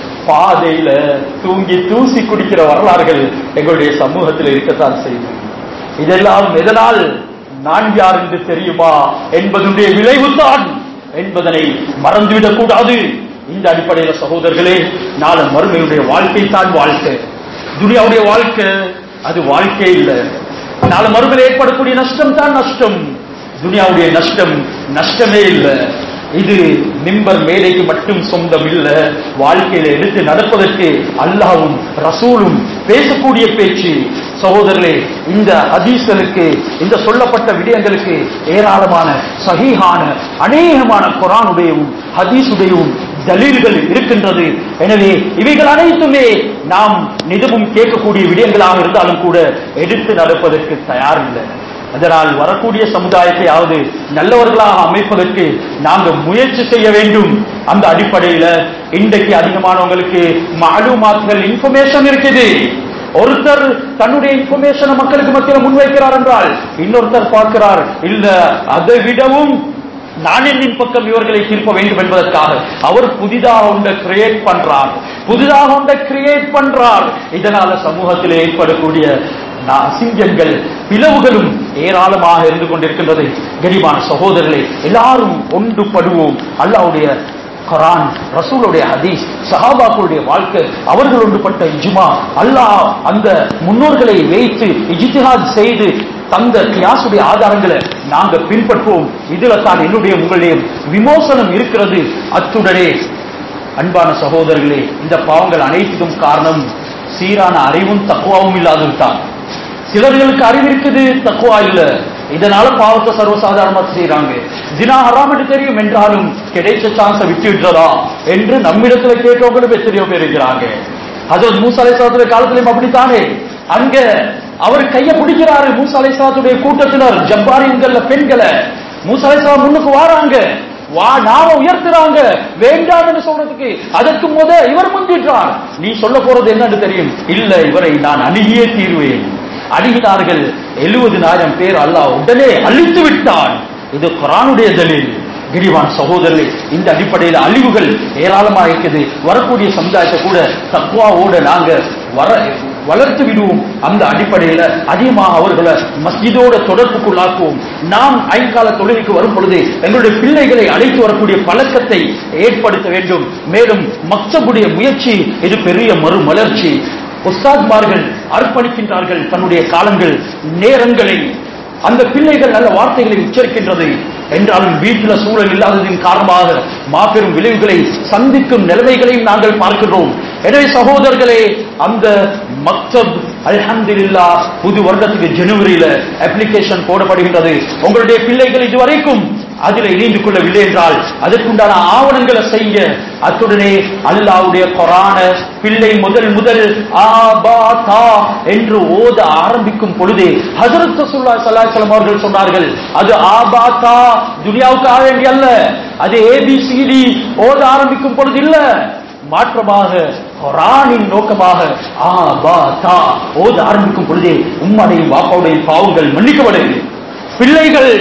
S1: பாதையில தூங்கி தூசி குடிக்கிற வரலாறுகள் எங்களுடைய சமூகத்தில் இருக்கத்தான் செய்யும் இதெல்லாம் எதனால் நான் யார் என்று தெரியுமா என்பதனுடைய விளைவுதான் என்பதனை மறந்துவிடக் கூடாது இந்த அடிப்படையில் சகோதரர்களே நாளை மறுமையுடைய வாழ்க்கை தான் வாழ்க்கை துனியாவுடைய வாழ்க்கை அது வாழ்க்கை இல்லை நாளை மறுமையில் ஏற்படக்கூடிய நஷ்டம் தான் நஷ்டம் துனியாவுடைய நஷ்டம் நஷ்டமே இல்லை இது மிம்பர் மேடைக்கு மட்டும் சொந்தம் இல்ல வாழ்க்கையில எடுத்து நடப்பதற்கு அல்லாவும் ரசூலும் பேசக்கூடிய பேச்சு சகோதரர்களே இந்த ஹதீஸ்களுக்கு இந்த சொல்லப்பட்ட விடயங்களுக்கு ஏராளமான சகிஹான அநேகமான குரானுடையவும் ஹதீஸுடையவும் தலீல்கள் இருக்கின்றது எனவே இவைகள் அனைத்துமே நாம் நிதமும் கேட்கக்கூடிய விடயங்களாக இருந்தாலும் கூட எடுத்து நடப்பதற்கு தயாரில்லை அதனால் வரக்கூடிய சமுதாயத்தையாவது நல்லவர்களாக அமைப்பதற்கு நாங்கள் முயற்சி செய்ய வேண்டும் அந்த அடிப்படையில இன்றைக்கு அதிகமானவங்களுக்கு மாலுமாத்துகள் இன்ஃபர்மேஷன் இருக்குது ஒருத்தர் தன்னுடைய இன்ஃபர்மேஷனை மக்களுக்கு மத்தியில் முன்வைக்கிறார் என்றால் இன்னொருத்தர் பார்க்கிறார் இல்ல அதை விடவும் நான் என்னின் பக்கம் இவர்களை திருப்ப வேண்டும் என்பதற்காக அவர் புதிதாக ஒன்றை கிரியேட் பண்றார் புதிதாக ஒன்றை கிரியேட் பண்றார் இதனால சமூகத்தில் ஏற்படக்கூடிய அசிங்கங்கள் பிளவுகளும் ஏராளமாக இருந்து கொண்டிருக்கின்றது கரிமான சகோதரர்களே எல்லாரும் ஒன்றுபடுவோம் அல்லாவுடைய குரான் ரசூலுடைய ஹதீஸ் சஹாபாக்களுடைய வாழ்க்கை அவர்கள் ஒன்றுபட்ட இஜ்மா அல்லாஹ் அந்த முன்னோர்களை வைத்து இஜித்திஹாத் செய்து தந்த கியாசுடைய ஆதாரங்களை நாங்க பின்பற்றுவோம் இதுல தான் என்னுடைய உங்களுடைய விமோசனம் இருக்கிறது அத்துடனே அன்பான சகோதரர்களே இந்த பாவங்கள் அனைத்துக்கும் காரணம் சீரான அறிவும் தக்குவாவும் இல்லாததுதான் சிலர்களுக்கு அறிவு இருக்குது தக்குவா இல்ல இதனால பாவத்தை சர்வசாதாரணமா செய்யறாங்க தினா ஹராம் என்று தெரியும் என்றாலும் கிடைச்ச சான்ஸை விட்டு விட்டுறதா என்று நம்மிடத்துல கேட்டவங்களும் எத்தனையோ பேர் இருக்கிறாங்க அது மூசா அலைசாத்துடைய காலத்திலையும் அப்படித்தானே அங்க அவர் கைய பிடிக்கிறாரு மூசா அலைசாத்துடைய கூட்டத்தினர் ஜப்பாரியன்கள்ல பெண்களை மூசா அலைசா முன்னுக்கு வாராங்க வா நாம உயர்த்துறாங்க வேண்டாம் என்று சொல்றதுக்கு அதற்கு முத இவர் முந்திட்டார் நீ சொல்ல போறது என்னன்னு தெரியும் இல்ல இவரை நான் அணுகியே தீர்வேன் அணுகினார்கள் எழுபதினாயிரம் பேர் அல்லாஹ் உடனே அழித்து விட்டான் இது குரானுடைய தலில் கிரிவான் சகோதரர்களே இந்த அடிப்படையில் அழிவுகள் ஏராளமாக இருக்குது வரக்கூடிய சமுதாயத்தை கூட தக்குவாவோட நாங்க வர வளர்த்து விடுவோம் அந்த அடிப்படையில் அதிகமாக அவர்களை மஸ்ஜிதோட தொடர்புக்குள்ளாக்குவோம் நாம் ஐங்கால தொழிலுக்கு வரும் பொழுது எங்களுடைய பிள்ளைகளை அழைத்து வரக்கூடிய பழக்கத்தை ஏற்படுத்த வேண்டும் மேலும் மக்களுடைய முயற்சி இது பெரிய மறுமலர்ச்சி உஸ்தாத்மார்கள் அர்ப்பணிக்கின்றார்கள் தன்னுடைய காலங்கள் நேரங்களை அந்த பிள்ளைகள் நல்ல வார்த்தைகளை உச்சரிக்கின்றது என்றாலும் வீட்டில் சூழல் இல்லாததின் காரணமாக மாபெரும் விளைவுகளை சந்திக்கும் நிலைமைகளையும் நாங்கள் பார்க்கிறோம் எனவே சகோதரர்களே அந்த மக்தப் அல்ஹம்துலில்லா புது வருடத்துக்கு ஜனவரியில அப்ளிகேஷன் போடப்படுகின்றது உங்களுடைய பிள்ளைகள் இதுவரைக்கும் அதில் இணைந்து கொள்ளவில்லை என்றால் அதற்குண்டான ஆவணங்களை செய்ய அத்துடனே அல்லாவுடைய கொரான பிள்ளை முதல் முதல் ஆ பா தா என்று ஓத ஆரம்பிக்கும் பொழுது ஹசரத் சுல்லா சல்லாஹலம் அவர்கள் சொன்னார்கள் அது ஆ பா தா துனியாவுக்காக வேண்டிய அல்ல அது ஏபிசிடி ஓத ஆரம்பிக்கும் பொழுது இல்ல மாற்றமாக குரானின் நோக்கமாக ஆ பா தா ஓத ஆரம்பிக்கும் பொழுதே உம்மடையும் வாப்பாவுடைய பாவங்கள் மன்னிக்கப்படுகிறது பிள்ளைகள்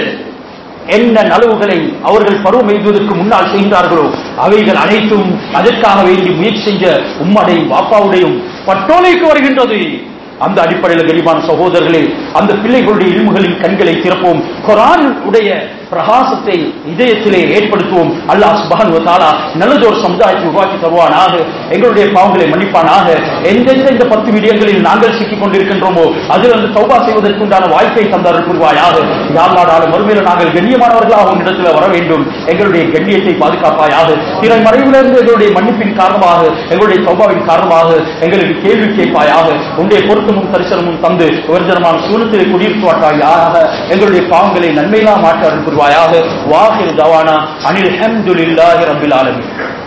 S1: என்ன நலவுகளை அவர்கள் பருவம் எய்துவதற்கு முன்னால் செய்கிறார்களோ அவைகள் அனைத்தும் அதற்காக வேண்டி முயற்சி செஞ்ச உம்மடையும் வாப்பாவுடையும் பட்டோலைக்கு வருகின்றது அந்த அடிப்படையில் கரிமான சகோதரர்களே அந்த பிள்ளைகளுடைய இல்முகளின் கண்களை திறப்போம் குரான் உடைய பிரகாசத்தை இதயத்திலே ஏற்படுத்துவோம் அல்லாஹ் சுபான் தாலா நல்லதொரு சமுதாயத்தை உருவாக்கி தருவானாக எங்களுடைய பாவங்களை மன்னிப்பானாக எந்தெந்த இந்த பத்து விடயங்களில் நாங்கள் சிக்கிக் கொண்டிருக்கின்றோமோ அதில் அந்த சௌபா செய்வதற்குண்டான வாய்ப்பை தந்தார்கள் புரிவாயாக யாழ்நாடால மறுமையில நாங்கள் கண்ணியமானவர்களாக உன்னிடத்தில் வர வேண்டும் எங்களுடைய கண்ணியத்தை பாதுகாப்பாயாக திரை மறைவிலிருந்து எங்களுடைய மன்னிப்பின் காரணமாக எங்களுடைய சௌபாவின் காரணமாக எங்களுக்கு கேள்வி கேட்பாயாக உன்னுடைய பொருத்தமும் தரிசனமும் தந்து விவர்ஜனமான சூழத்திலே குடியிருப்பாட்டாயாக எங்களுடைய பாவங்களை நன்மையிலா மாற்ற அருள் புரிவாயாக வாஹிர் தவானா அனில் ஹம்துலில்லாஹி ரபில் ஆலமீன்